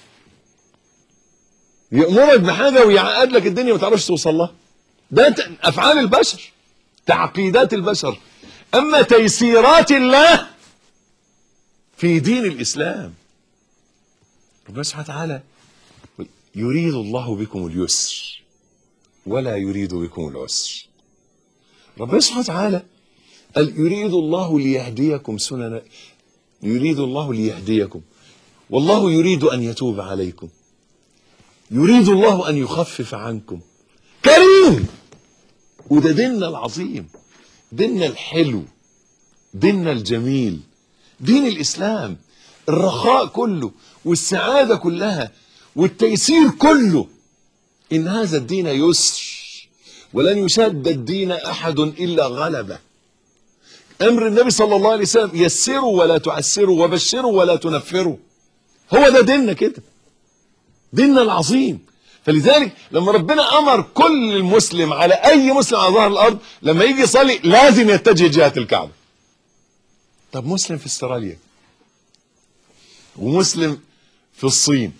يأمرك بحاجة ويعقد لك الدنيا ما تعرفش توصل لها ده ت- أفعال البشر تعقيدات البشر أما تيسيرات الله في دين الإسلام ربنا سبحانه وتعالى يريد الله بكم اليسر ولا يريد بكم العسر ربنا سبحانه وتعالى قال يريد الله ليهديكم سنن يريد الله ليهديكم والله يريد أن يتوب عليكم يريد الله أن يخفف عنكم كريم وده ديننا العظيم ديننا الحلو ديننا الجميل دين الإسلام الرخاء كله والسعادة كلها والتيسير كله إن هذا الدين يسر ولن يشد الدين أحد إلا غلبه أمر النبي صلى الله عليه وسلم يسروا ولا تعسروا وبشروا ولا تنفروا هو ده ديننا كده ديننا العظيم فلذلك لما ربنا أمر كل المسلم على أي مسلم على ظهر الأرض لما يجي يصلي لازم يتجه جهة الكعبة طب مسلم في استراليا ومسلم في الصين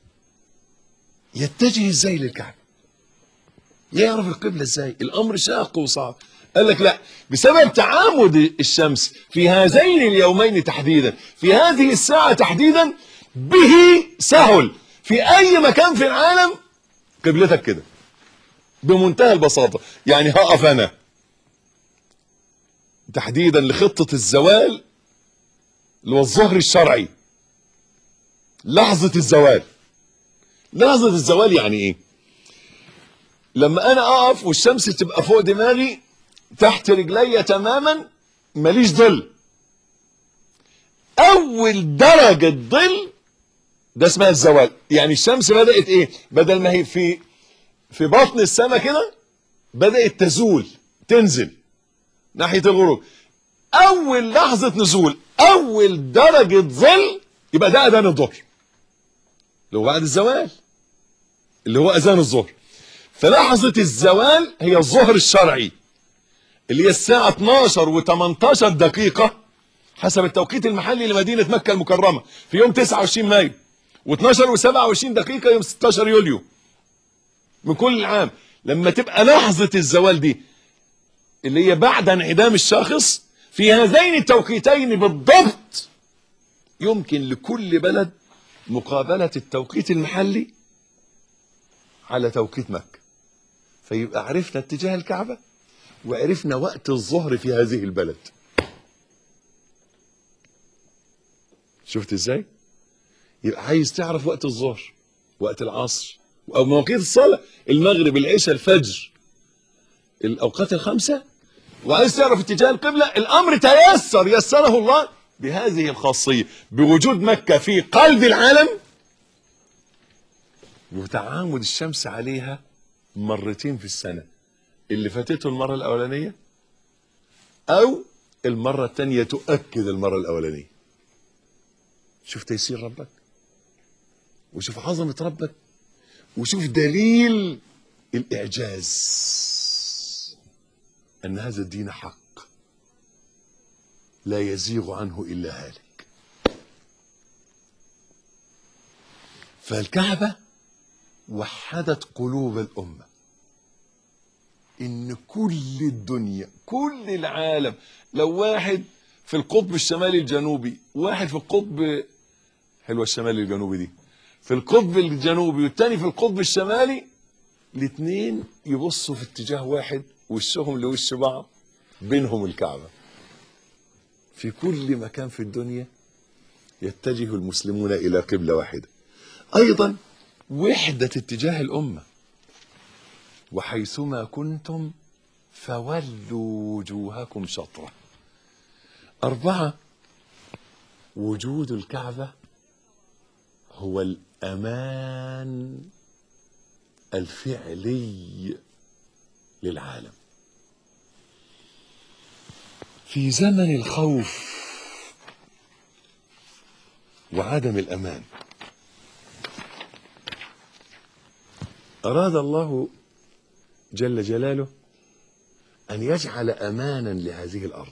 يتجه ازاي للكعبة يعرف القبلة ازاي الامر شاق وصعب قال لك لا بسبب تعامد الشمس في هذين اليومين تحديدا في هذه الساعة تحديدا به سهل في اي مكان في العالم قبلتك كده بمنتهى البساطة يعني هقف انا تحديدا لخطة الزوال اللي هو الظهر الشرعي لحظة الزوال لحظة الزوال يعني ايه لما انا اقف والشمس تبقى فوق دماغي تحت رجلي تماما ماليش ظل اول درجة ظل ده اسمها الزوال يعني الشمس بدأت ايه بدل ما هي في في بطن السماء كده بدأت تزول تنزل ناحية الغروب اول لحظة نزول اول درجة ظل يبقى ده اذان الظهر اللي هو بعد الزوال اللي هو اذان الظهر فلحظة الزوال هي الظهر الشرعي اللي هي الساعة 12 و18 دقيقة حسب التوقيت المحلي لمدينة مكة المكرمة في يوم 29 مايو و12 و27 دقيقة يوم 16 يوليو من كل عام لما تبقى لحظة الزوال دي اللي هي بعد انعدام الشخص في هذين التوقيتين بالضبط يمكن لكل بلد مقابلة التوقيت المحلي على توقيت مكة فيبقى عرفنا اتجاه الكعبة وعرفنا وقت الظهر في هذه البلد شفت ازاي يبقى عايز تعرف وقت الظهر وقت العصر او مواقيت الصلاة المغرب العشاء الفجر الاوقات الخمسة وعايز تعرف اتجاه القبلة الامر تيسر يسره الله بهذه الخاصية بوجود مكة في قلب العالم وتعامد الشمس عليها مرتين في السنة اللي فاتته المرة الأولانية أو المرة الثانية تؤكد المرة الأولانية شوف تيسير ربك وشوف عظمة ربك وشوف دليل الإعجاز أن هذا الدين حق لا يزيغ عنه إلا هالك فالكعبة وحدت قلوب الأمة إن كل الدنيا كل العالم لو واحد في القطب الشمالي الجنوبي واحد في القطب حلوة الشمالي الجنوبي دي في القطب الجنوبي والتاني في القطب الشمالي الاثنين يبصوا في اتجاه واحد وشهم لوش بعض بينهم الكعبة في كل مكان في الدنيا يتجه المسلمون إلى قبلة واحدة أيضا وحدة اتجاه الأمة وحيثما كنتم فولوا وجوهكم شطرة أربعة وجود الكعبة هو الأمان الفعلي للعالم في زمن الخوف وعدم الأمان أراد الله جل جلاله أن يجعل أمانا لهذه الأرض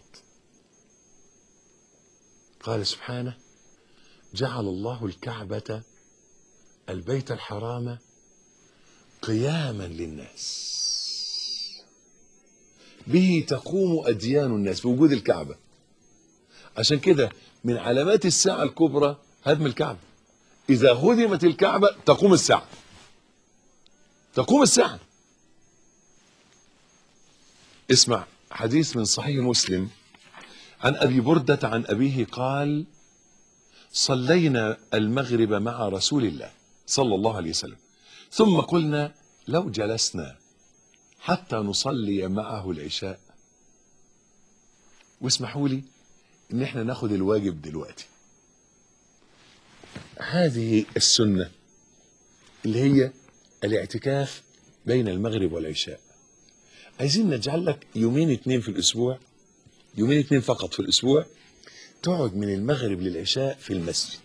قال سبحانه جعل الله الكعبة البيت الحرام قياما للناس به تقوم أديان الناس بوجود الكعبة عشان كده من علامات الساعة الكبرى هدم الكعبة إذا هدمت الكعبة تقوم الساعة تقوم الساعة اسمع حديث من صحيح مسلم عن أبي بردة عن أبيه قال صلينا المغرب مع رسول الله صلى الله عليه وسلم ثم قلنا لو جلسنا حتى نصلي معه العشاء واسمحوا لي ان احنا ناخد الواجب دلوقتي هذه السنة اللي هي الاعتكاف بين المغرب والعشاء عايزين نجعل لك يومين اتنين في الاسبوع يومين اتنين فقط في الاسبوع تقعد من المغرب للعشاء في المسجد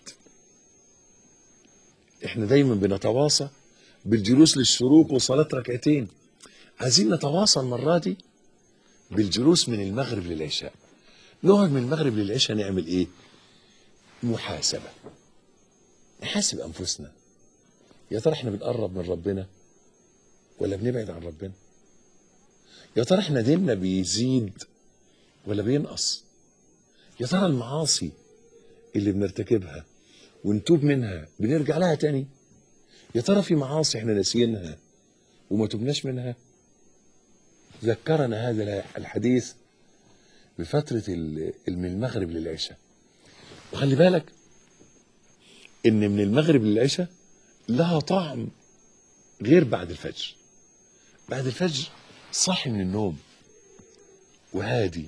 احنا دايما بنتواصى بالجلوس للشروق وصلاة ركعتين عايزين نتواصل المرة دي بالجلوس من المغرب للعشاء نقعد من المغرب للعشاء نعمل ايه محاسبة نحاسب انفسنا يا ترى احنا بنقرب من ربنا ولا بنبعد عن ربنا يا ترى احنا ديننا بيزيد ولا بينقص يا ترى المعاصي اللي بنرتكبها ونتوب منها بنرجع لها تاني يا ترى في معاصي احنا ناسيينها وما تبناش منها ذكرنا هذا الحديث بفترة ال- من المغرب للعشاء وخلي بالك ان من المغرب للعشاء لها طعم غير بعد الفجر بعد الفجر صاحي من النوم وهادي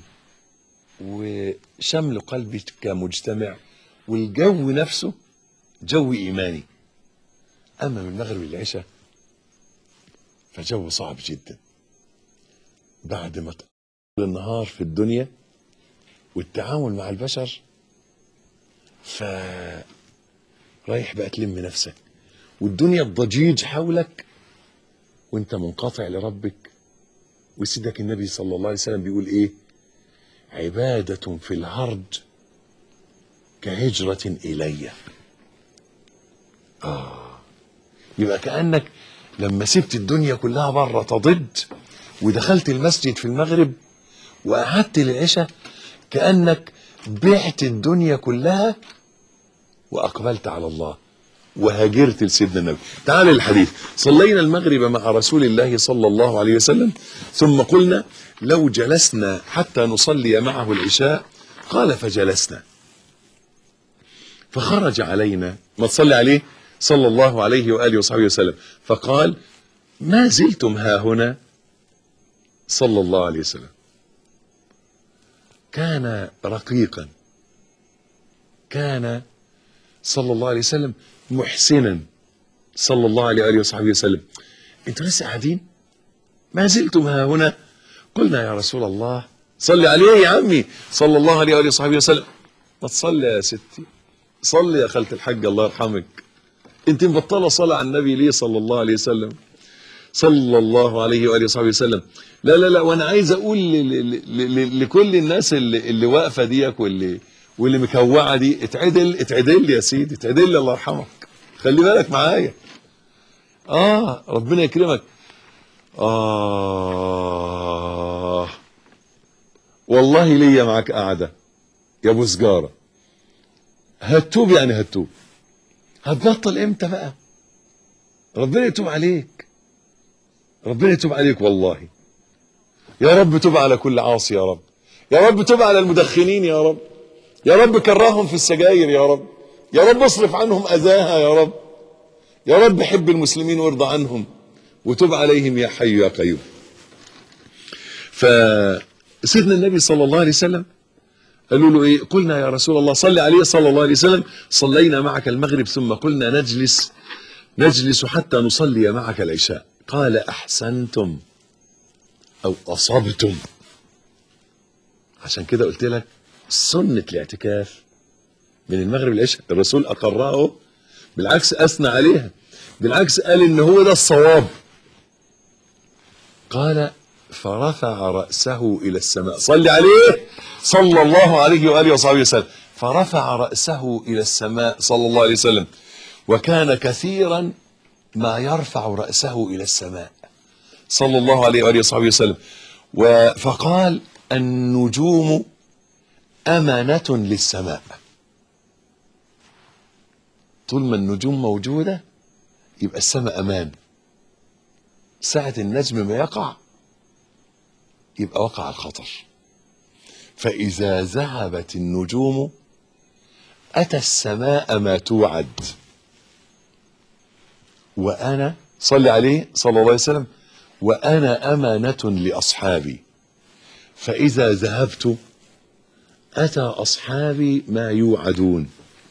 وشمل قلبك مجتمع والجو نفسه جو ايماني اما من المغرب للعشاء فجو صعب جدا بعد ما طول النهار في الدنيا والتعامل مع البشر ف رايح بقى تلم نفسك والدنيا الضجيج حولك وانت منقطع لربك وسيدك النبي صلى الله عليه وسلم بيقول ايه عبادة في الهرج كهجرة إلي آه يبقى كأنك لما سبت الدنيا كلها بره تضج ودخلت المسجد في المغرب وقعدت للعشاء كأنك بعت الدنيا كلها وأقبلت على الله وهاجرت لسيدنا النبي تعال الحديث صلينا المغرب مع رسول الله صلى الله عليه وسلم ثم قلنا لو جلسنا حتى نصلي معه العشاء قال فجلسنا فخرج علينا ما تصلي عليه صلى الله عليه وآله وصحبه وسلم فقال ما زلتم ها هنا صلى الله عليه وسلم كان رقيقا كان صلى الله عليه وسلم محسنا صلى الله عليه وآله وصحبه وسلم انتوا لسه قاعدين ما زلتم ها هنا قلنا يا رسول الله صلي عليه يا عمي صلى الله عليه وآله وصحبه وسلم ما تصلي يا ستي صلي يا خالة الحاج الله يرحمك انت مبطله صلاه على النبي ليه صلى الله عليه وسلم صلى الله عليه واله وصحبه وسلم لا لا لا وانا عايز اقول ل- ل- ل- ل- لكل الناس اللي, اللي واقفه ديك واللي واللي مكوعه دي اتعدل اتعدل يا سيدي اتعدل الله يرحمك خلي بالك معايا اه ربنا يكرمك اه والله ليا معاك قاعده يا ابو سجاره هتوب يعني هتوب هتبطل امتى بقى ربنا يتوب عليك ربنا يتوب عليك والله يا رب تب على كل عاصي يا رب يا رب تب على المدخنين يا رب يا رب كرههم في السجاير يا رب يا رب اصرف عنهم اذاها يا رب يا رب حب المسلمين وارضى عنهم وتب عليهم يا حي يا قيوم فسيدنا النبي صلى الله عليه وسلم قالوا له ايه قلنا يا رسول الله صل عليه صلى الله عليه وسلم صلينا معك المغرب ثم قلنا نجلس نجلس حتى نصلي معك العشاء قال احسنتم او اصبتم عشان كده قلت لك سنة الاعتكاف من المغرب للعشاء الرسول اقرها بالعكس اثنى عليها بالعكس قال ان هو ده الصواب قال فرفع رأسه إلى السماء صل عليه صلى الله عليه وآله وصحبه وسلم فرفع رأسه إلى السماء صلى الله عليه وسلم وكان كثيرا ما يرفع رأسه إلى السماء صلى الله عليه وآله وصحبه وسلم و- فقال النجوم أمانة للسماء طول ما النجوم موجودة يبقى السماء أمان ساعة النجم ما يقع يبقى وقع الخطر فإذا ذهبت النجوم أتى السماء ما توعد وأنا صلي عليه صلى الله عليه وسلم وأنا أمانة لأصحابي فإذا ذهبت أتى أصحابي ما يوعدون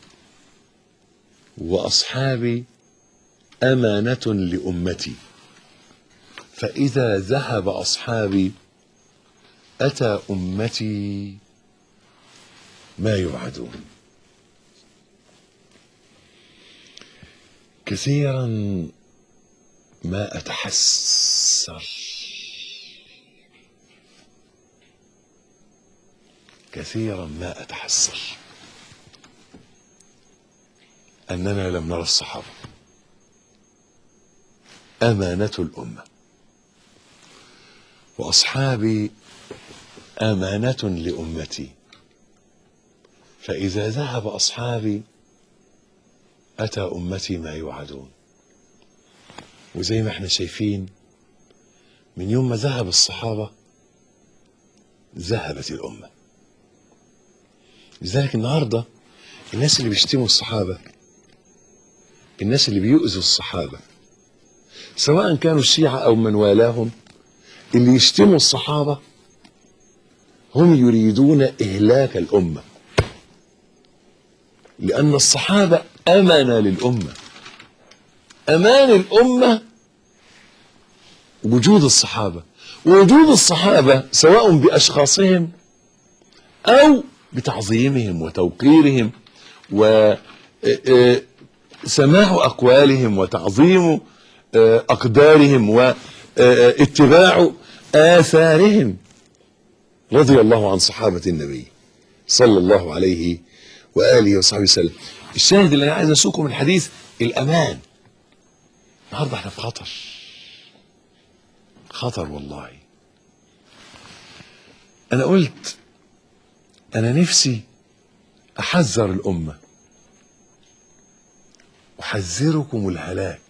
وأصحابي أمانة لأمتي فإذا ذهب أصحابي أتى أمتي ما يوعدون كثيرا ما أتحسر كثيرا ما أتحسر أننا لم نرى الصحابة أمانة الأمة وأصحابي أمانة لأمتي فإذا ذهب أصحابي أتى أمتي ما يوعدون وزي ما احنا شايفين من يوم ما ذهب الصحابة ذهبت الأمة لذلك النهارده الناس اللي بيشتموا الصحابه الناس اللي بيؤذوا الصحابه سواء كانوا الشيعه او من والاهم اللي يشتموا الصحابه هم يريدون اهلاك الامه لان الصحابه امانه للامه امان الامه وجود الصحابه وجود الصحابه سواء باشخاصهم او بتعظيمهم وتوقيرهم وسماع اقوالهم وتعظيم اقدارهم واتباع اثارهم رضي الله عن صحابه النبي صلى الله عليه واله وصحبه وسلم الشاهد اللي انا عايز اسوقه من الحديث الامان النهارده احنا في خطر خطر والله انا قلت انا نفسي احذر الامه احذركم الهلاك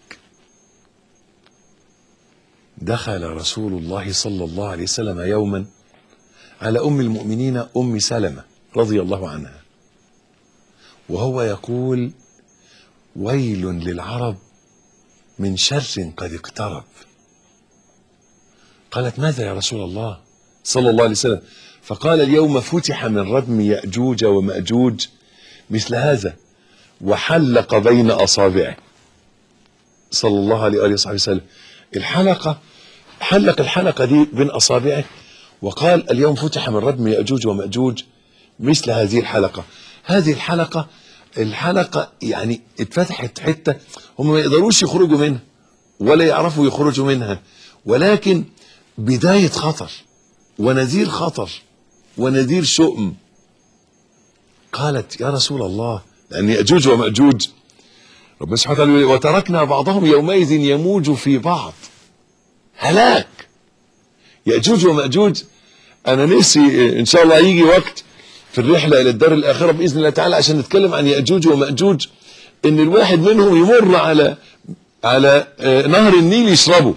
دخل رسول الله صلى الله عليه وسلم يوما على ام المؤمنين ام سلمه رضي الله عنها وهو يقول ويل للعرب من شر قد اقترب قالت ماذا يا رسول الله صلى الله عليه وسلم فقال اليوم فتح من ردم يأجوج ومأجوج مثل هذا وحلق بين أصابعه صلى الله عليه وآله وصحبه وسلم الحلقة حلق الحلقة دي بين أصابعه وقال اليوم فتح من ردم يأجوج ومأجوج مثل هذه الحلقة هذه الحلقة الحلقة يعني اتفتحت حتة هم ما يقدروش يخرجوا منها ولا يعرفوا يخرجوا منها ولكن بداية خطر ونذير خطر ونذير شؤم قالت يا رسول الله لأن يأجوج ومأجوج ربنا سبحانه وتعالى وتركنا بعضهم يومئذ يموج في بعض هلاك يأجوج ومأجوج أنا نفسي إن شاء الله يجي وقت في الرحلة إلى الدار الآخرة بإذن الله تعالى عشان نتكلم عن يأجوج ومأجوج إن الواحد منهم يمر على على نهر النيل يشربه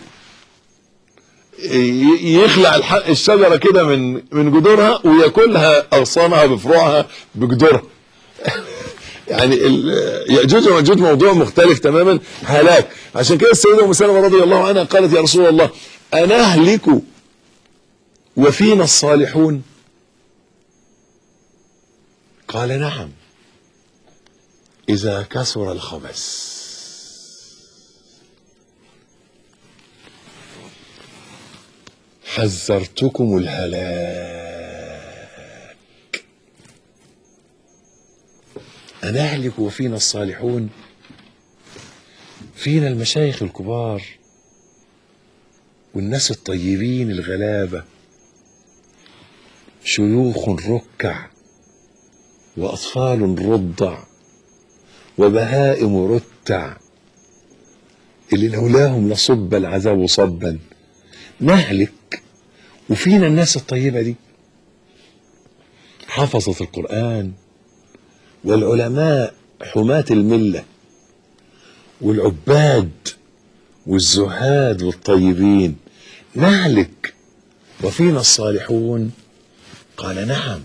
يخلع الشجرة كده من من جذورها وياكلها أغصانها بفروعها بجذورها يعني يأجوج ومأجوج موضوع مختلف تماما هلاك عشان كده السيدة أم سلمة رضي الله عنها قالت يا رسول الله أنهلك وفينا الصالحون قال نعم إذا كثر الخبث حذرتكم الهلاك أنهلك وفينا الصالحون فينا المشايخ الكبار والناس الطيبين الغلابة شيوخ ركع وأطفال رضع وبهائم رتع اللي لولاهم لصب العذاب صبا نهلك وفينا الناس الطيبة دي حفظت القرآن والعلماء حماة الملة والعباد والزهاد والطيبين نهلك وفينا الصالحون قال نعم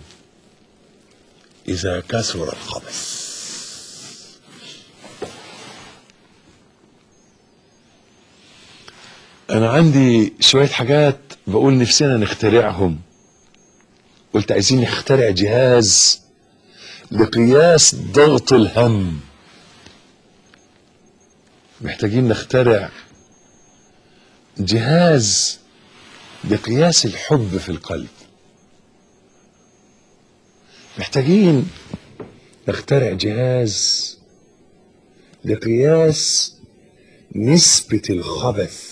إذا كثر الخبث أنا عندي شوية حاجات بقول نفسنا نخترعهم قلت عايزين نخترع جهاز لقياس ضغط الهم محتاجين نخترع جهاز لقياس الحب في القلب محتاجين نخترع جهاز لقياس نسبة الخبث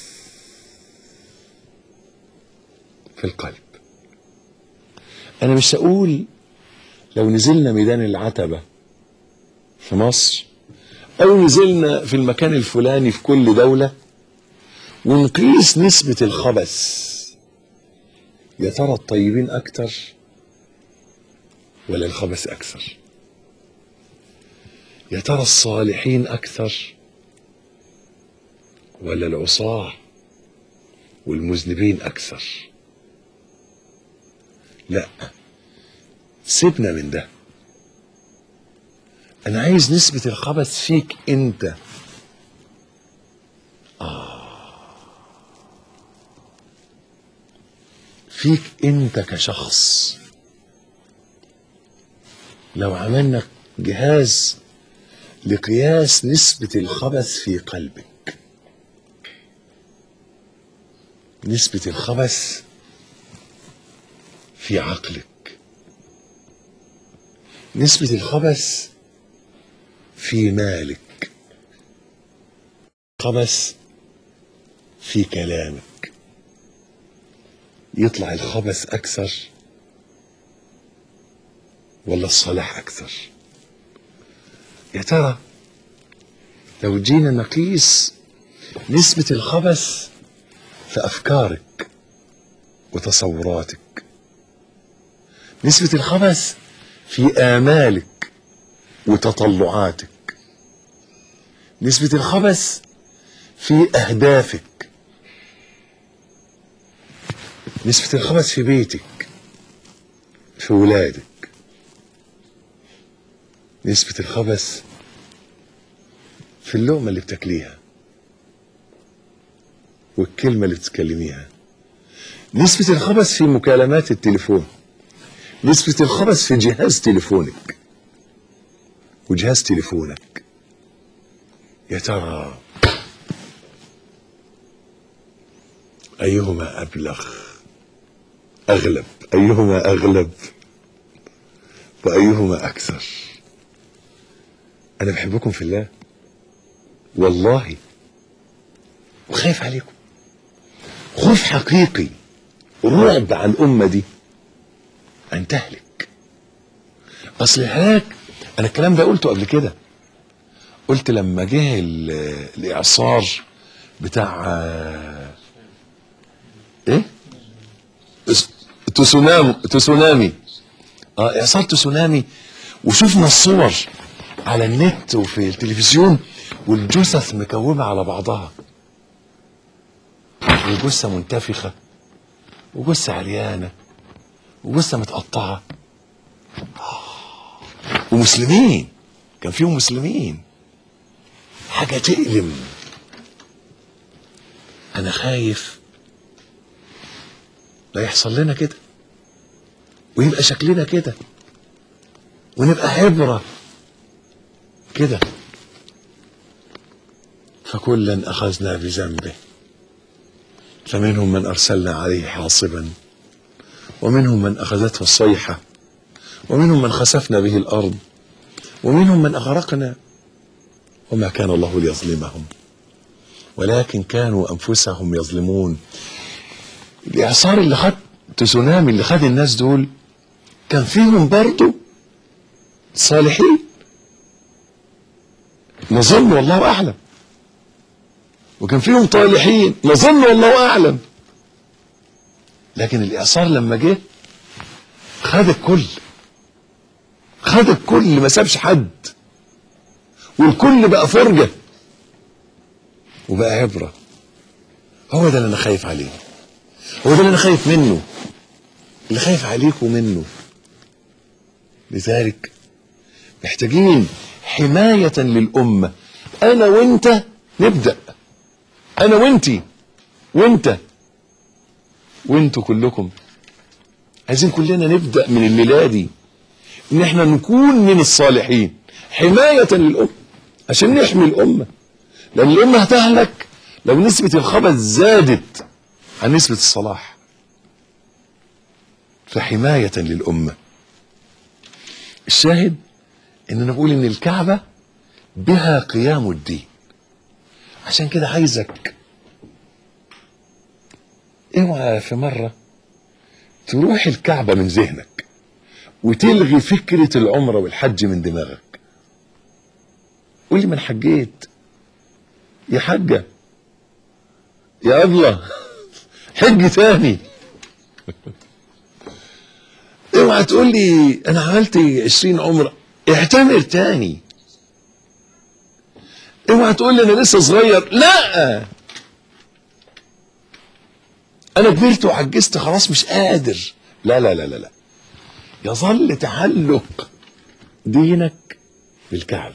في القلب أنا مش هقول لو نزلنا ميدان العتبة في مصر أو نزلنا في المكان الفلاني في كل دولة ونقيس نسبة الخبث يا ترى الطيبين أكتر ولا الخبث أكثر يا ترى الصالحين أكثر ولا العصاة والمذنبين أكثر لا سيبنا من ده انا عايز نسبة الخبث فيك انت آه فيك انت كشخص لو عملنا جهاز لقياس نسبة الخبث في قلبك نسبة الخبث في عقلك نسبة الخبث في مالك خبث في كلامك يطلع الخبث أكثر ولا الصلاح أكثر يا ترى لو جينا نقيس نسبة الخبث في أفكارك وتصوراتك نسبة الخبث في آمالك وتطلعاتك نسبة الخبث في أهدافك نسبة الخبث في بيتك في ولادك نسبة الخبث في اللقمة اللي بتاكليها والكلمة اللي بتتكلميها نسبة الخبث في مكالمات التليفون نسبة الخبث في جهاز تليفونك وجهاز تليفونك يا ترى أيهما أبلغ أغلب أيهما أغلب وأيهما أكثر أنا بحبكم في الله والله وخايف عليكم خوف حقيقي رعب على الأمة دي أن تهلك أصل الهلاك أنا الكلام ده قلته قبل كده قلت لما جه ال- الإعصار بتاع آه، إيه؟ اس- تسونامي تسونامي اه اعصار تسونامي وشفنا الصور على النت وفي التلفزيون والجثث مكومه على بعضها وجثه منتفخه وجثه عريانه وجثه متقطعه آه. ومسلمين كان فيهم مسلمين حاجه تألم انا خايف لا يحصل لنا كده ويبقى شكلنا كده ونبقى عبرة كده فكلا أخذنا بذنبه فمنهم من أرسلنا عليه حاصبا ومنهم من أخذته الصيحة ومنهم من خسفنا به الأرض ومنهم من أغرقنا وما كان الله ليظلمهم ولكن كانوا أنفسهم يظلمون الإعصار اللي خد تسونامي اللي خد الناس دول كان فيهم برضو صالحين نظن والله أعلم وكان فيهم طالحين نظن والله أعلم لكن الإعصار لما جه خد الكل خد الكل ما سابش حد والكل بقى فرجة وبقى عبرة هو ده اللي أنا خايف عليه هو ده اللي أنا خايف منه اللي خايف عليكم منه لذلك محتاجين حماية للأمة أنا وأنت نبدأ أنا وأنتي وأنت وأنتوا كلكم عايزين كلنا نبدأ من الليلة دي إن إحنا نكون من الصالحين حماية للأمة عشان نحمي الأمة لأن الأمة هتهلك لو نسبة الخبث زادت عن نسبة الصلاح فحماية للأمة الشاهد ان انا بقول ان الكعبة بها قيام الدين عشان كده عايزك اوعى في مرة تروح الكعبة من ذهنك وتلغي فكرة العمرة والحج من دماغك قول لي من حجيت يا حجة يا أبلة حج تاني اوعى تقول لي انا عملت 20 عمره اعتمر تاني اوعى تقول لي انا لسه صغير لا انا كبرت وعجزت خلاص مش قادر لا لا لا لا لا يظل تعلق دينك بالكعبة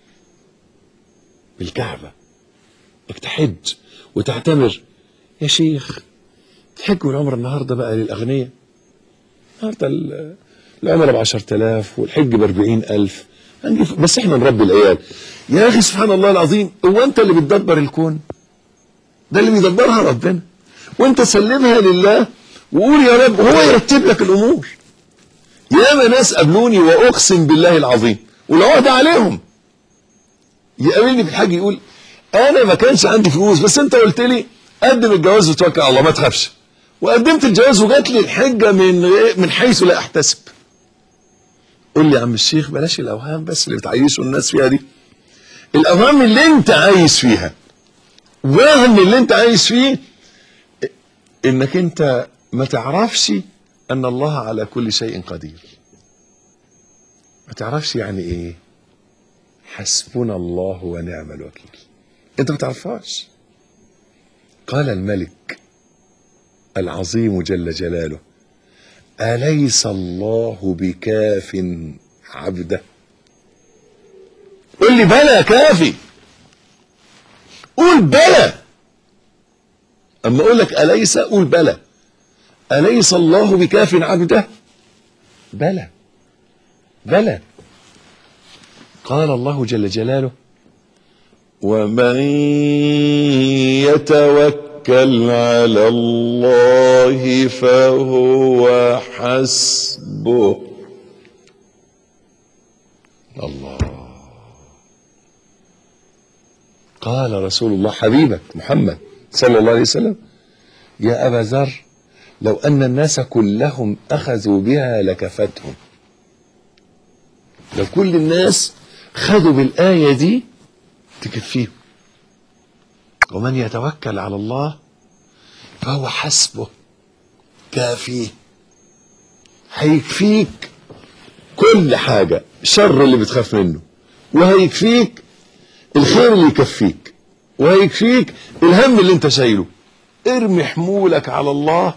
بالكعبة انك تحج وتعتمر يا شيخ تحج والعمرة النهاردة بقى للأغنياء النهاردة ال- العمرة ب 10000 والحج ب 40000 هنجيب- بس احنا نربي العيال يا أخي سبحان الله العظيم هو أنت اللي بتدبر الكون ده اللي بيدبرها ربنا وأنت سلمها لله وقول يا رب وهو يرتب لك الأمور ياما ناس قابلوني واقسم بالله العظيم والعقد عليهم يقابلني في الحاج يقول انا ما كانش عندي فلوس بس انت قلت لي قدم الجواز وتوكل على الله ما تخافش وقدمت الجواز وجات لي الحجه من من حيث لا احتسب قول لي يا عم الشيخ بلاش الاوهام بس اللي بتعيشوا الناس فيها دي الاوهام اللي انت عايش فيها وهم اللي انت عايش فيه انك انت ما تعرفش ان الله على كل شيء قدير ما تعرفش يعني ايه حسبنا الله ونعم الوكيل انت ما تعرفهاش قال الملك العظيم جل جلاله اليس الله بكاف عبده قل لي بلى كافي قول بلى اما اقول لك اليس قول بلى أليس الله بكاف عبده بلى بلى قال الله جل جلاله ومن يتوكل على الله فهو حسبه الله قال رسول الله حبيبك محمد صلى الله عليه وسلم يا أبا ذر لو أن الناس كلهم أخذوا بها لكفتهم لو كل الناس خذوا بالآية دي تكفيهم ومن يتوكل على الله فهو حسبه كافيه هيكفيك كل حاجة الشر اللي بتخاف منه وهيكفيك الخير اللي يكفيك وهيكفيك الهم اللي انت شايله ارمي حمولك على الله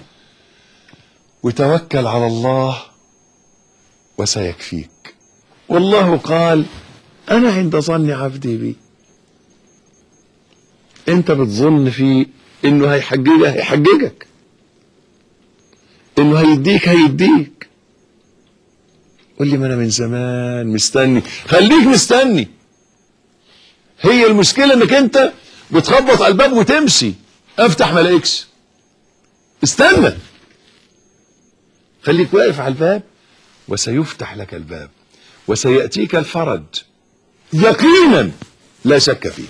وتوكل على الله وسيكفيك والله قال انا عند ظن عبدي بي انت بتظن فيه انه هيحججك هيحججك انه هيديك هيديك قول لي ما انا من زمان مستني خليك مستني هي المشكله انك انت بتخبط على الباب وتمشي افتح ما الاقيكش استنى خليك واقف على الباب وسيفتح لك الباب وسيأتيك الفرج يقينا لا شك فيه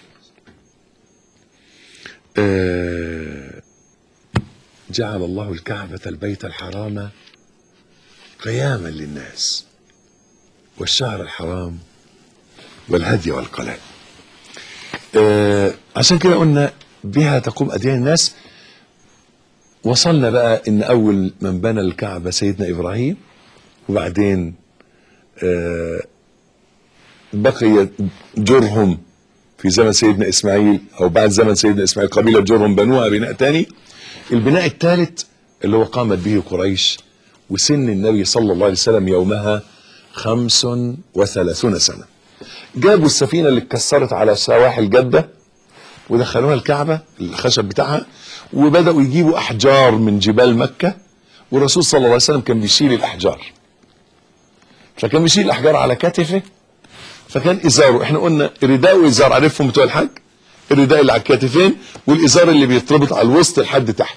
آه، جعل الله الكعبة البيت الحرام قياما للناس والشهر الحرام والهدي والقلال آه، عشان كده قلنا بها تقوم أديان الناس وصلنا بقى ان اول من بنى الكعبه سيدنا ابراهيم وبعدين آه، بقي جرهم في زمن سيدنا اسماعيل او بعد زمن سيدنا اسماعيل قبيله جرهم بنوها بناء تاني البناء الثالث اللي هو قامت به قريش وسن النبي صلى الله عليه وسلم يومها خمس وثلاثون سنه جابوا السفينه اللي اتكسرت على سواحل جده ودخلوها الكعبة الخشب بتاعها وبدأوا يجيبوا أحجار من جبال مكة والرسول صلى الله عليه وسلم كان بيشيل الأحجار فكان بيشيل الأحجار على كتفه فكان إزاره احنا قلنا رداء وإزار عارفهم بتوع الحج الرداء اللي على الكتفين والإزار اللي بيتربط على الوسط لحد تحت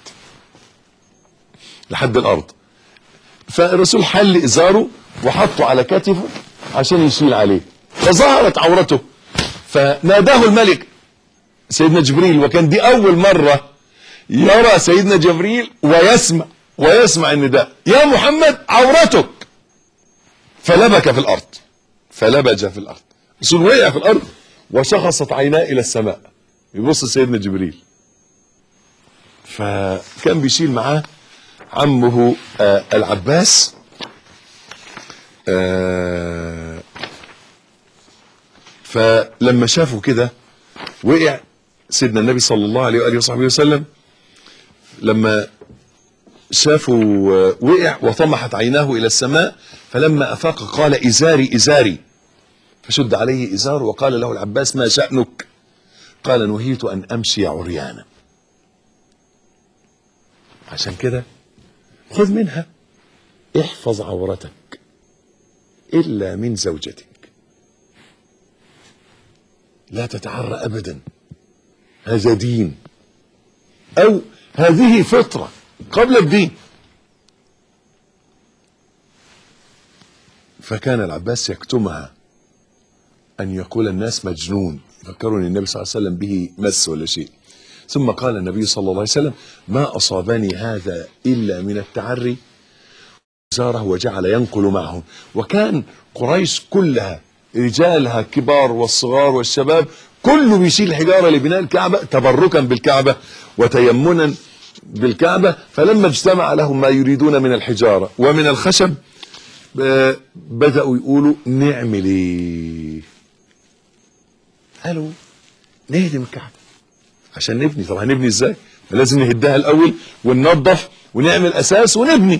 لحد الأرض فالرسول حل إزاره وحطه على كتفه عشان يشيل عليه فظهرت عورته فناداه الملك سيدنا جبريل وكان دي أول مرة يرى سيدنا جبريل ويسمع ويسمع النداء يا محمد عورتك فلبك في الأرض فلبج في الأرض الرسول وقع في الأرض وشخصت عيناه إلى السماء يبص سيدنا جبريل فكان بيشيل معاه عمه آه العباس آه فلما شافوا كده وقع سيدنا النبي صلى الله عليه واله وصحبه وسلم لما شافوا وقع وطمحت عيناه الى السماء فلما افاق قال ازاري ازاري فشد عليه إزار وقال له العباس ما شأنك قال نهيت أن أمشي عريانا عشان كده خذ منها احفظ عورتك إلا من زوجتك لا تتعرى أبدا هذا دين أو هذه فطرة قبل الدين فكان العباس يكتمها أن يقول الناس مجنون فكروا أن النبي صلى الله عليه وسلم به مس ولا شيء ثم قال النبي صلى الله عليه وسلم ما أصابني هذا إلا من التعري زاره وجعل ينقل معهم وكان قريش كلها رجالها كبار والصغار والشباب كله بيشيل حجارة لبناء الكعبة تبركا بالكعبة وتيمنا بالكعبة فلما اجتمع لهم ما يريدون من الحجارة ومن الخشب ب- بدأوا يقولوا نعمل ايه قالوا نهدم الكعبة عشان نبني طب هنبني ازاي لازم نهدها الاول وننظف ونعمل اساس ونبني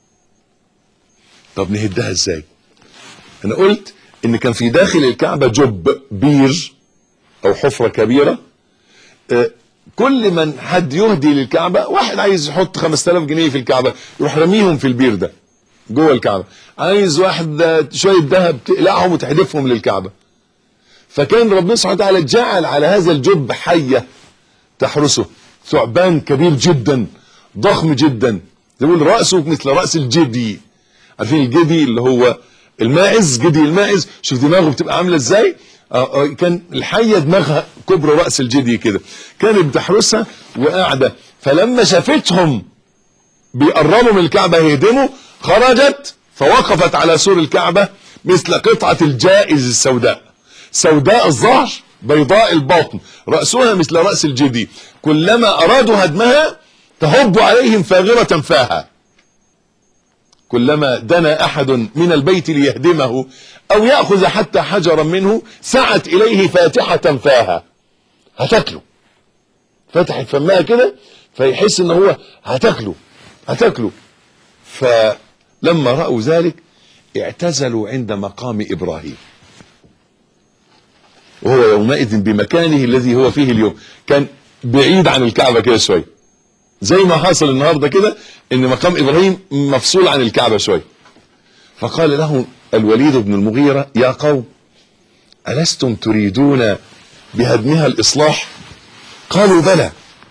طب نهدها ازاي انا قلت ان كان في داخل الكعبة جب بير او حفرة كبيرة آه، كل من حد يهدي للكعبة واحد عايز يحط 5000 جنيه في الكعبة يروح رميهم في البير ده جوه الكعبة عايز واحد آه، شوية ذهب تقلعهم وتحدفهم للكعبة فكان ربنا سبحانه وتعالى جعل على هذا الجب حية تحرسه ثعبان كبير جدا ضخم جدا يقول رأسه مثل رأس الجدي عارفين الجدي اللي هو الماعز جدي الماعز شوف دماغه بتبقى عامله ازاي آه، آه، كان الحيه دماغها كبر راس الجدي كده كانت بتحرسها وقاعده فلما شافتهم بيقربوا من الكعبه يهدموا خرجت فوقفت على سور الكعبه مثل قطعه الجائز السوداء سوداء الظهر بيضاء البطن راسها مثل راس الجدي كلما ارادوا هدمها تهب عليهم فاغره فاها كلما دنا احد من البيت ليهدمه او ياخذ حتى حجرا منه سعت اليه فاتحه فاها هتاكله فتحت فمها كده فيحس ان هو هتاكله هتاكله فلما راوا ذلك اعتزلوا عند مقام ابراهيم وهو يومئذ بمكانه الذي هو فيه اليوم كان بعيد عن الكعبه كده شويه زي ما حصل النهارده كده ان مقام ابراهيم مفصول عن الكعبه شويه فقال له الوليد بن المغيره يا قوم الستم تريدون بهدمها الاصلاح قالوا بلى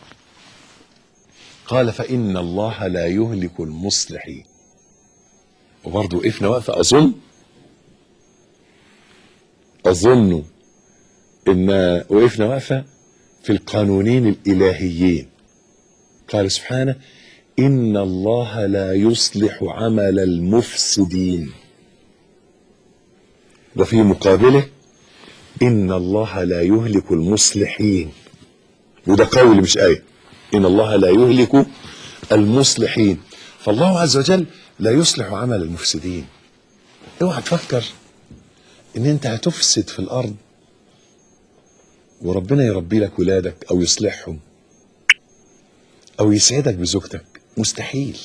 قال فان الله لا يهلك المصلحين وبرضه وقفنا وقفه اظن اظن ان وقفنا وقفه في القانونين الالهيين قال سبحانه إن الله لا يصلح عمل المفسدين وفي مقابله إن الله لا يهلك المصلحين وده قول مش آية إن الله لا يهلك المصلحين فالله عز وجل لا يصلح عمل المفسدين اوعى تفكر ان انت هتفسد في الارض وربنا يربي لك ولادك او يصلحهم او يسعدك بزوجتك مستحيل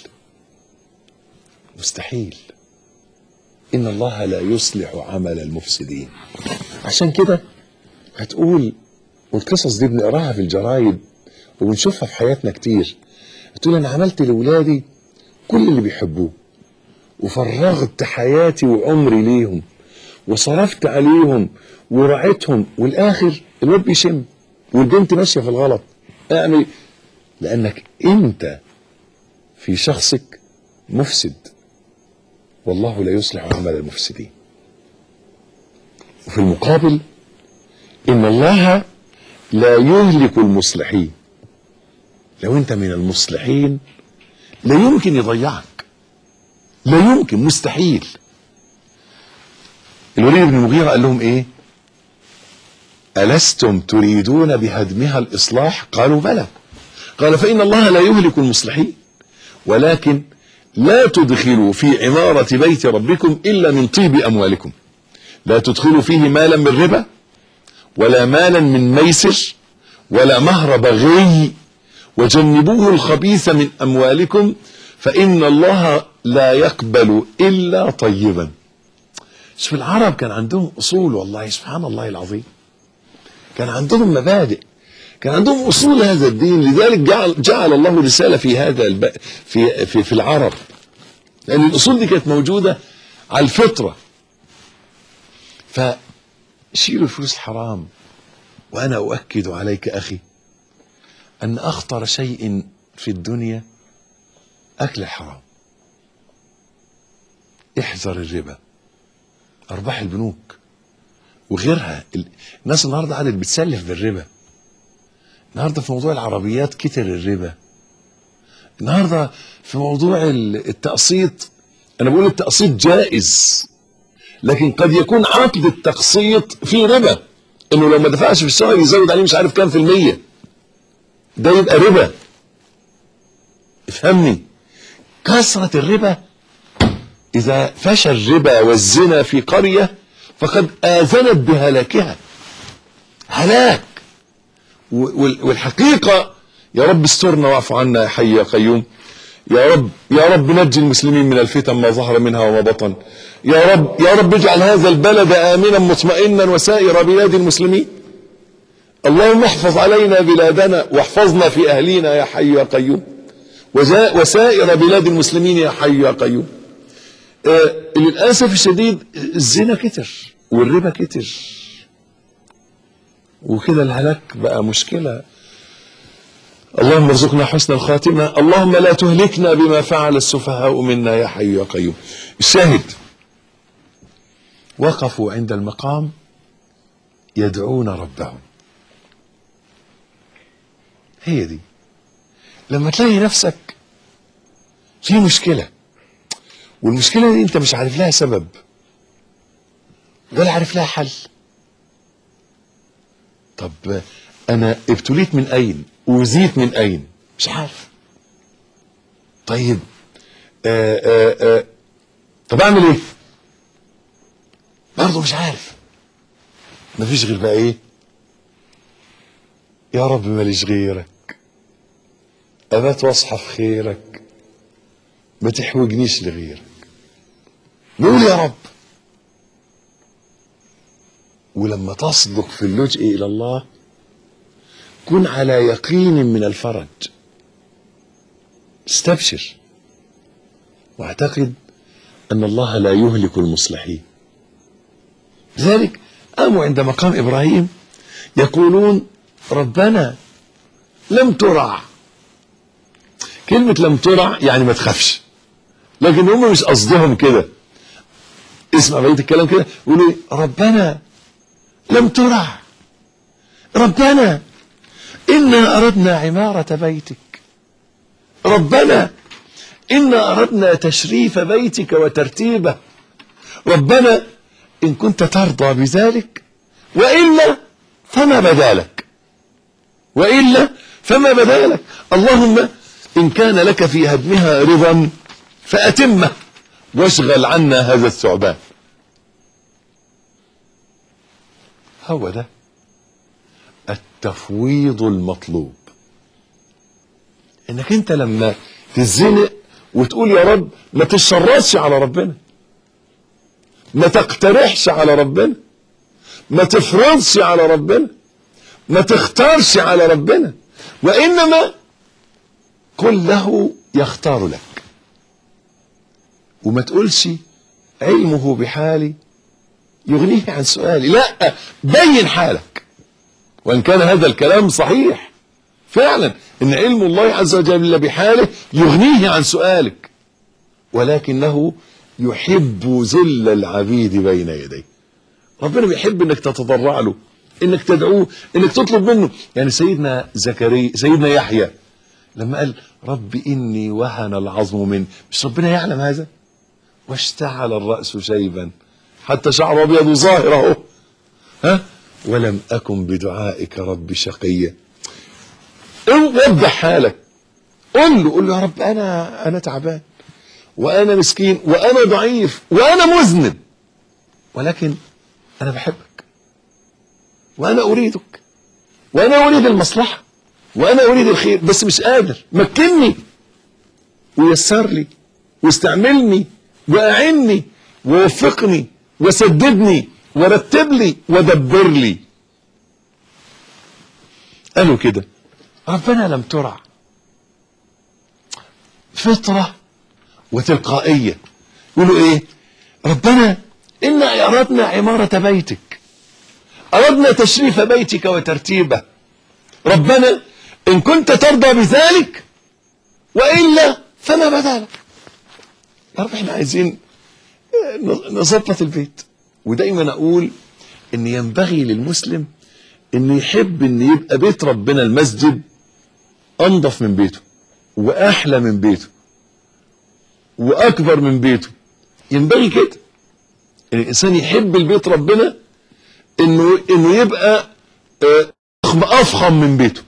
مستحيل ان الله لا يصلح عمل المفسدين عشان كده هتقول والقصص دي بنقراها في الجرايد وبنشوفها في حياتنا كتير تقول انا عملت لاولادي كل اللي بيحبوه وفرغت حياتي وعمري ليهم وصرفت عليهم ورعيتهم والاخر الواد بيشم والبنت ماشيه في الغلط اعمل لانك انت في شخصك مفسد والله لا يصلح عمل المفسدين وفي المقابل ان الله لا يهلك المصلحين لو انت من المصلحين لا يمكن يضيعك لا يمكن مستحيل الوليد بن المغيرة قال لهم ايه ألستم تريدون بهدمها الإصلاح قالوا بلى قال فإن الله لا يهلك المصلحين ولكن لا تدخلوا في عمارة بيت ربكم إلا من طيب أموالكم لا تدخلوا فيه مالا من ربا ولا مالا من ميسر ولا مهر بغي وجنبوه الخبيث من أموالكم فإن الله لا يقبل إلا طيبا شوف العرب كان عندهم اصول والله سبحان الله العظيم كان عندهم مبادئ كان عندهم اصول هذا الدين لذلك جعل جعل الله رساله في هذا الب... في في في العرب لان الاصول دي كانت موجوده على الفطره فشيلوا الفلوس الحرام وانا اؤكد عليك اخي ان اخطر شيء في الدنيا اكل الحرام احذر الربا ارباح البنوك وغيرها ال- الناس النهارده قعدت بتسلف بالربا النهارده في موضوع العربيات كتر الربا النهارده في موضوع ال- التقسيط انا بقول التقسيط جائز لكن قد يكون عقد التقسيط فيه ربا انه لو ما دفعش في الشهر يزود عليه مش عارف كام في المية ده يبقى ربا افهمني كثرة الربا إذا فشى الربا والزنا في قرية فقد آذنت بهلاكها هلاك و- وال- والحقيقة يا رب استرنا واعف عنا يا حي يا قيوم يا رب يا رب نجي المسلمين من الفتن ما ظهر منها وما بطن يا رب يا رب اجعل هذا البلد آمنا مطمئنا وسائر بلاد المسلمين اللهم احفظ علينا بلادنا واحفظنا في أهلينا يا حي يا قيوم وزا- وسائر بلاد المسلمين يا حي يا قيوم آه، للأسف الشديد الزنا كتر والربا كتر وكده الهلاك بقى مشكلة اللهم ارزقنا حسن الخاتمة اللهم لا تهلكنا بما فعل السفهاء منا يا حي يا قيوم الشاهد وقفوا عند المقام يدعون ربهم هي دي لما تلاقي نفسك في مشكله والمشكلة دي انت مش عارف لها سبب ولا عارف لها حل طب انا ابتليت من اين اوذيت من اين مش عارف طيب آآ آآ طب اعمل ايه برضه مش عارف مفيش غير بقى ايه يا رب ماليش غيرك ابات واصحى في خيرك ما تحوجنيش لغيرك نقول يا رب ولما تصدق في اللجئ الى الله كن على يقين من الفرج استبشر واعتقد ان الله لا يهلك المصلحين لذلك قاموا عند مقام ابراهيم يقولون ربنا لم ترع كلمة لم ترع يعني ما تخافش لكن هم مش قصدهم كده اسمع بقية الكلام كده يقولوا إيه؟ ربنا لم ترع ربنا إنا أردنا عمارة بيتك ربنا إنا أردنا تشريف بيتك وترتيبه ربنا إن كنت ترضى بذلك وإلا فما بدالك وإلا فما بدالك اللهم إن كان لك في هدمها رضا فأتمه واشغل عنا هذا الثعبان هو ده التفويض المطلوب انك انت لما تزنق وتقول يا رب ما تشرطش على ربنا ما تقترحش على ربنا ما تفرضش على ربنا ما تختارش على ربنا وانما قل له يختار لك وما تقولش علمه بحالي يغنيه عن سؤالي لا بين حالك وان كان هذا الكلام صحيح فعلا ان علم الله عز وجل بحاله يغنيه عن سؤالك ولكنه يحب ذل العبيد بين يديه ربنا بيحب انك تتضرع له انك تدعوه انك تطلب منه يعني سيدنا زكريا سيدنا يحيى لما قال رب اني وهن العظم من مش ربنا يعلم هذا واشتعل الراس شيبا حتى شعر ابيض ظاهر اهو ها ولم اكن بدعائك رب شقيا وضح حالك قل له قل له يا رب انا انا تعبان وانا مسكين وانا ضعيف وانا مذنب ولكن انا بحبك وانا اريدك وانا اريد المصلحه وانا اريد الخير بس مش قادر مكنني ويسر لي واستعملني واعني ووفقني وسددني ورتب لي ودبر لي قالوا كده ربنا لم ترع فطرة وتلقائية يقولوا ايه ربنا إنا أردنا عمارة بيتك أردنا تشريف بيتك وترتيبه ربنا إن كنت ترضى بذلك وإلا فما بدا لك يا رب احنا عايزين نظبط البيت ودايما أقول إن ينبغي للمسلم إنه يحب إن يبقى بيت ربنا المسجد أنظف من بيته وأحلى من بيته وأكبر من بيته ينبغي كده إن الإنسان يحب البيت ربنا إنه إنه يبقى آه، أفخم من بيته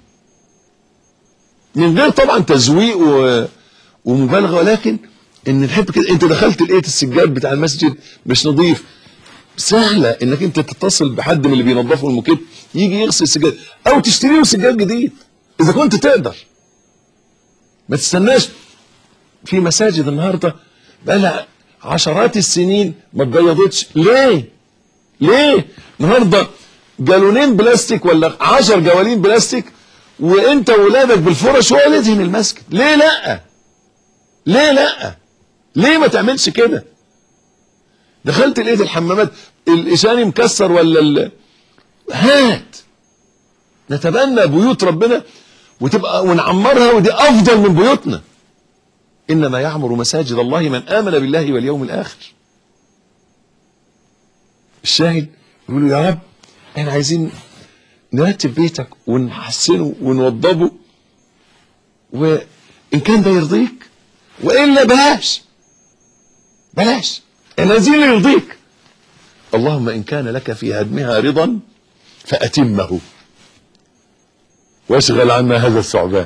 من غير طبعا تزويق و... ومبالغه ولكن ان نحب كده انت دخلت لقيت السجاد بتاع المسجد مش نظيف سهله انك انت تتصل بحد من اللي بينظفوا الموكيت يجي يغسل السجاد او تشتري له سجاد جديد اذا كنت تقدر ما تستناش في مساجد النهارده بقى لها عشرات السنين ما اتبيضتش ليه؟ ليه؟ النهارده جالونين بلاستيك ولا عشر جوالين بلاستيك وانت وولادك بالفرش هو اللي يدهن المسجد ليه لا ليه لا ليه ما تعملش كده دخلت لقيت الحمامات الاشاني مكسر ولا ال... هات نتبنى بيوت ربنا وتبقى ونعمرها ودي افضل من بيوتنا انما يعمر مساجد الله من امن بالله واليوم الاخر الشاهد يقولوا يا رب احنا عايزين نرتب بيتك ونحسنه ونوضبه وان كان ده يرضيك والا بلاش بلاش احنا عايزين اللي يرضيك اللهم ان كان لك في هدمها رضا فاتمه واشغل عنا هذا الثعبان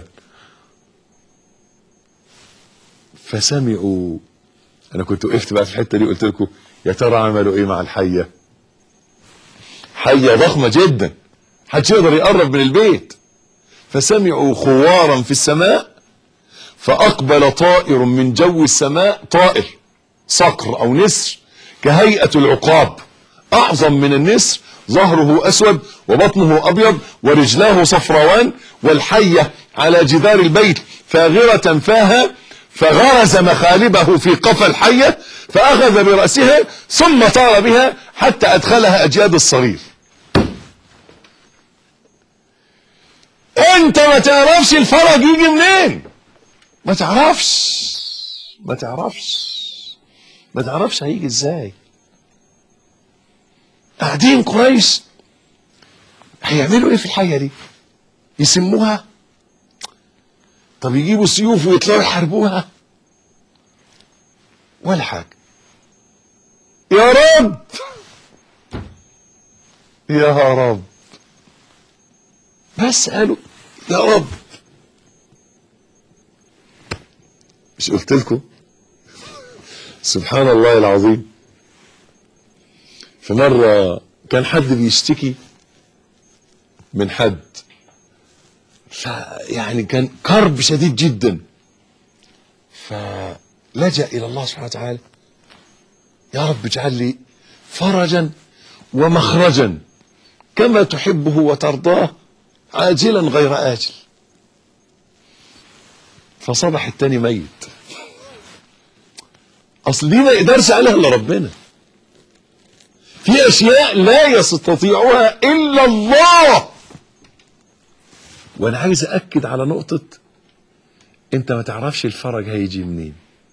فسمعوا انا كنت وقفت بقى في الحته دي قلت لكم يا ترى عملوا ايه مع الحيه حيه ضخمه جدا محدش يقدر يقرب من البيت فسمعوا خوارا في السماء فأقبل طائر من جو السماء طائر صقر أو نسر كهيئة العقاب أعظم من النسر ظهره أسود وبطنه أبيض ورجلاه صفروان والحية على جدار البيت فاغرة فاها فغرز مخالبه في قفا الحية فأخذ برأسها ثم طار بها حتى أدخلها أجياد الصرير انت ما تعرفش الفرج يجي منين ما تعرفش ما تعرفش ما تعرفش هيجي ازاي قاعدين قريش هيعملوا ايه في الحية دي يسموها طب يجيبوا سيوف ويطلعوا يحاربوها ولا حاجة يا رب يا رب بس قالوا يا رب مش قلت لكم سبحان الله العظيم في مرة كان حد بيشتكي من حد فيعني كان كرب شديد جدا فلجأ إلى الله سبحانه وتعالى يا رب اجعل لي فرجا ومخرجا كما تحبه وترضاه عاجلا غير آجل فصبح التاني ميت اصل دي ما يقدرش عليها الا ربنا في اشياء لا يستطيعها الا الله وانا عايز اكد على نقطة انت ما تعرفش الفرج هيجي منين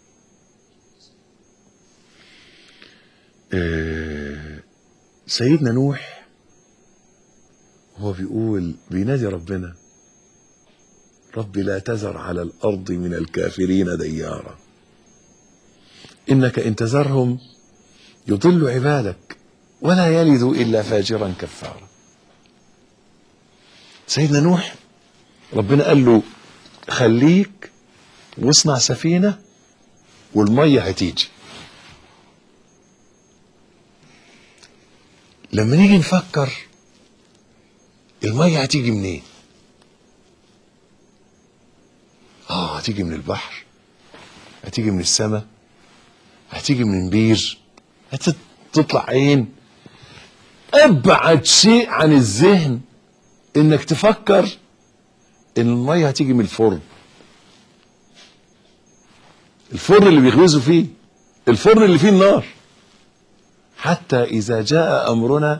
آه، سيدنا نوح هو بيقول بينادي ربنا رب لا تذر على الارض من الكافرين ديارا انك ان تذرهم يضل عبادك ولا يلد الا فاجرا كفارا سيدنا نوح ربنا قال له خليك واصنع سفينه والميه هتيجي لما نيجي نفكر الميه هتيجي منين اه هتيجي من البحر هتيجي من السماء هتيجي من بير هت... تطلع عين ابعد شيء عن الذهن انك تفكر ان الميه هتيجي من الفرن الفرن اللي بيخبزوا فيه الفرن اللي فيه النار حتى اذا جاء امرنا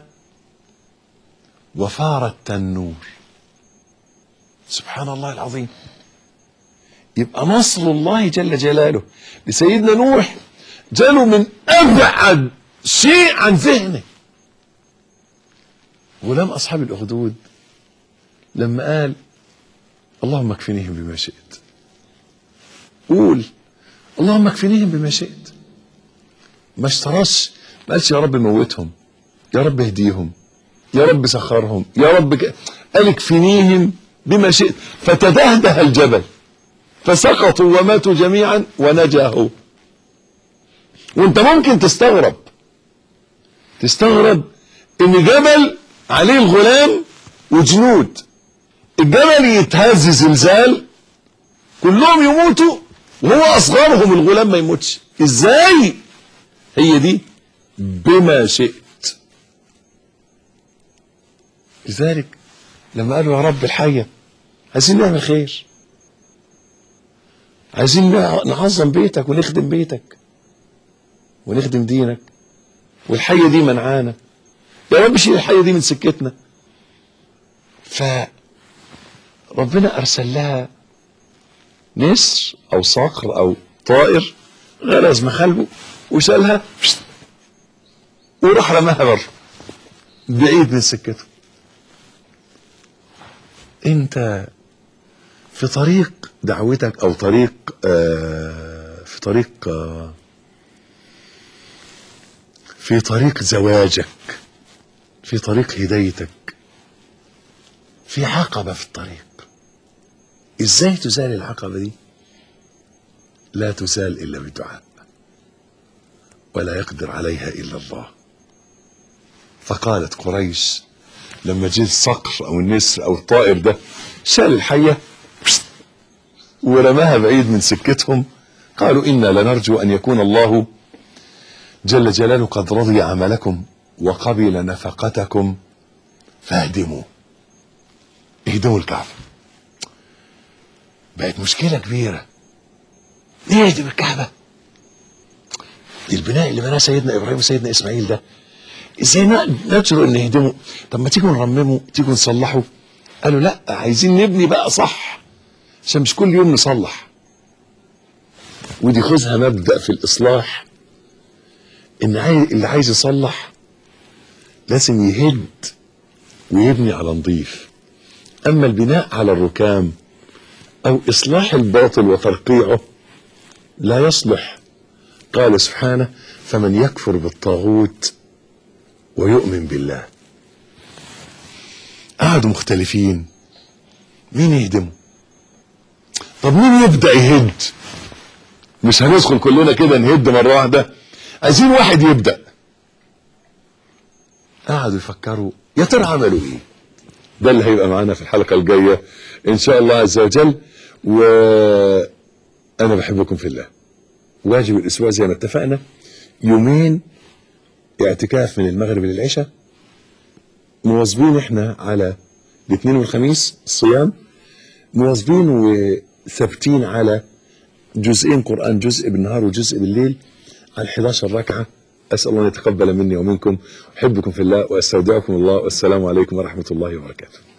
وفار التنور سبحان الله العظيم يبقى نصر الله جل جلاله لسيدنا نوح جاله من ابعد شيء عن ذهنه غلام اصحاب الاخدود لما قال اللهم اكفنيهم بما شئت قول اللهم اكفنيهم بما شئت ما اشترش ما قالش يا رب موتهم يا رب اهديهم يا رب سخرهم يا رب ك... قال اكفنيهم بما شئت فتدهده الجبل فسقطوا وماتوا جميعا ونجا هو وانت ممكن تستغرب تستغرب ان جبل عليه الغلام وجنود الجبل يتهز زلزال كلهم يموتوا وهو اصغرهم الغلام ما يموتش ازاي هي دي بما شئت لذلك لما قالوا يا رب الحية عايزين نعمل خير عايزين نعظم بيتك ونخدم بيتك ونخدم دينك والحية دي منعانا يا رب شيل الحية دي من سكتنا فربنا أرسل لها نسر أو صقر أو طائر غرز مخالبه وشالها وراح رماها بره بعيد من سكته انت في طريق دعوتك او طريق آه في طريق آه في طريق زواجك في طريق هدايتك في عقبة في الطريق ازاي تزال العقبة دي لا تزال الا بالدعاء ولا يقدر عليها الا الله فقالت قريش لما جه الصقر او النسر او الطائر ده شال الحيه ورماها بعيد من سكتهم قالوا انا لنرجو ان يكون الله جل جلاله قد رضي عملكم وقبل نفقتكم فاهدموا اهدموا الكعبه بقت مشكله كبيره نهدم الكعبه البناء اللي بناه سيدنا ابراهيم وسيدنا اسماعيل ده ازاي نجرؤ ان نهدمه طب ما تيجوا نرممه تيجوا نصلحه قالوا لا عايزين نبني بقى صح عشان مش كل يوم نصلح ودي خذها مبدا في الاصلاح ان عاي... اللي عايز يصلح لازم يهد ويبني على نظيف اما البناء على الركام او اصلاح الباطل وترقيعه لا يصلح قال سبحانه فمن يكفر بالطاغوت ويؤمن بالله قعدوا مختلفين مين يهدمه طب مين يبدا يهد مش هندخل كلنا كده نهد مره واحده عايزين واحد يبدا قعدوا يفكروا يا ترى عملوا ايه ده اللي هيبقى معانا في الحلقه الجايه ان شاء الله عز وجل وانا بحبكم في الله واجب الاسبوع زي ما اتفقنا يومين اعتكاف من المغرب للعشاء مواظبين احنا على الاثنين والخميس الصيام مواظبين وثابتين على جزئين قرآن جزء بالنهار وجزء بالليل على 11 ركعة أسأل الله أن يتقبل مني ومنكم أحبكم في الله وأستودعكم الله والسلام عليكم ورحمة الله وبركاته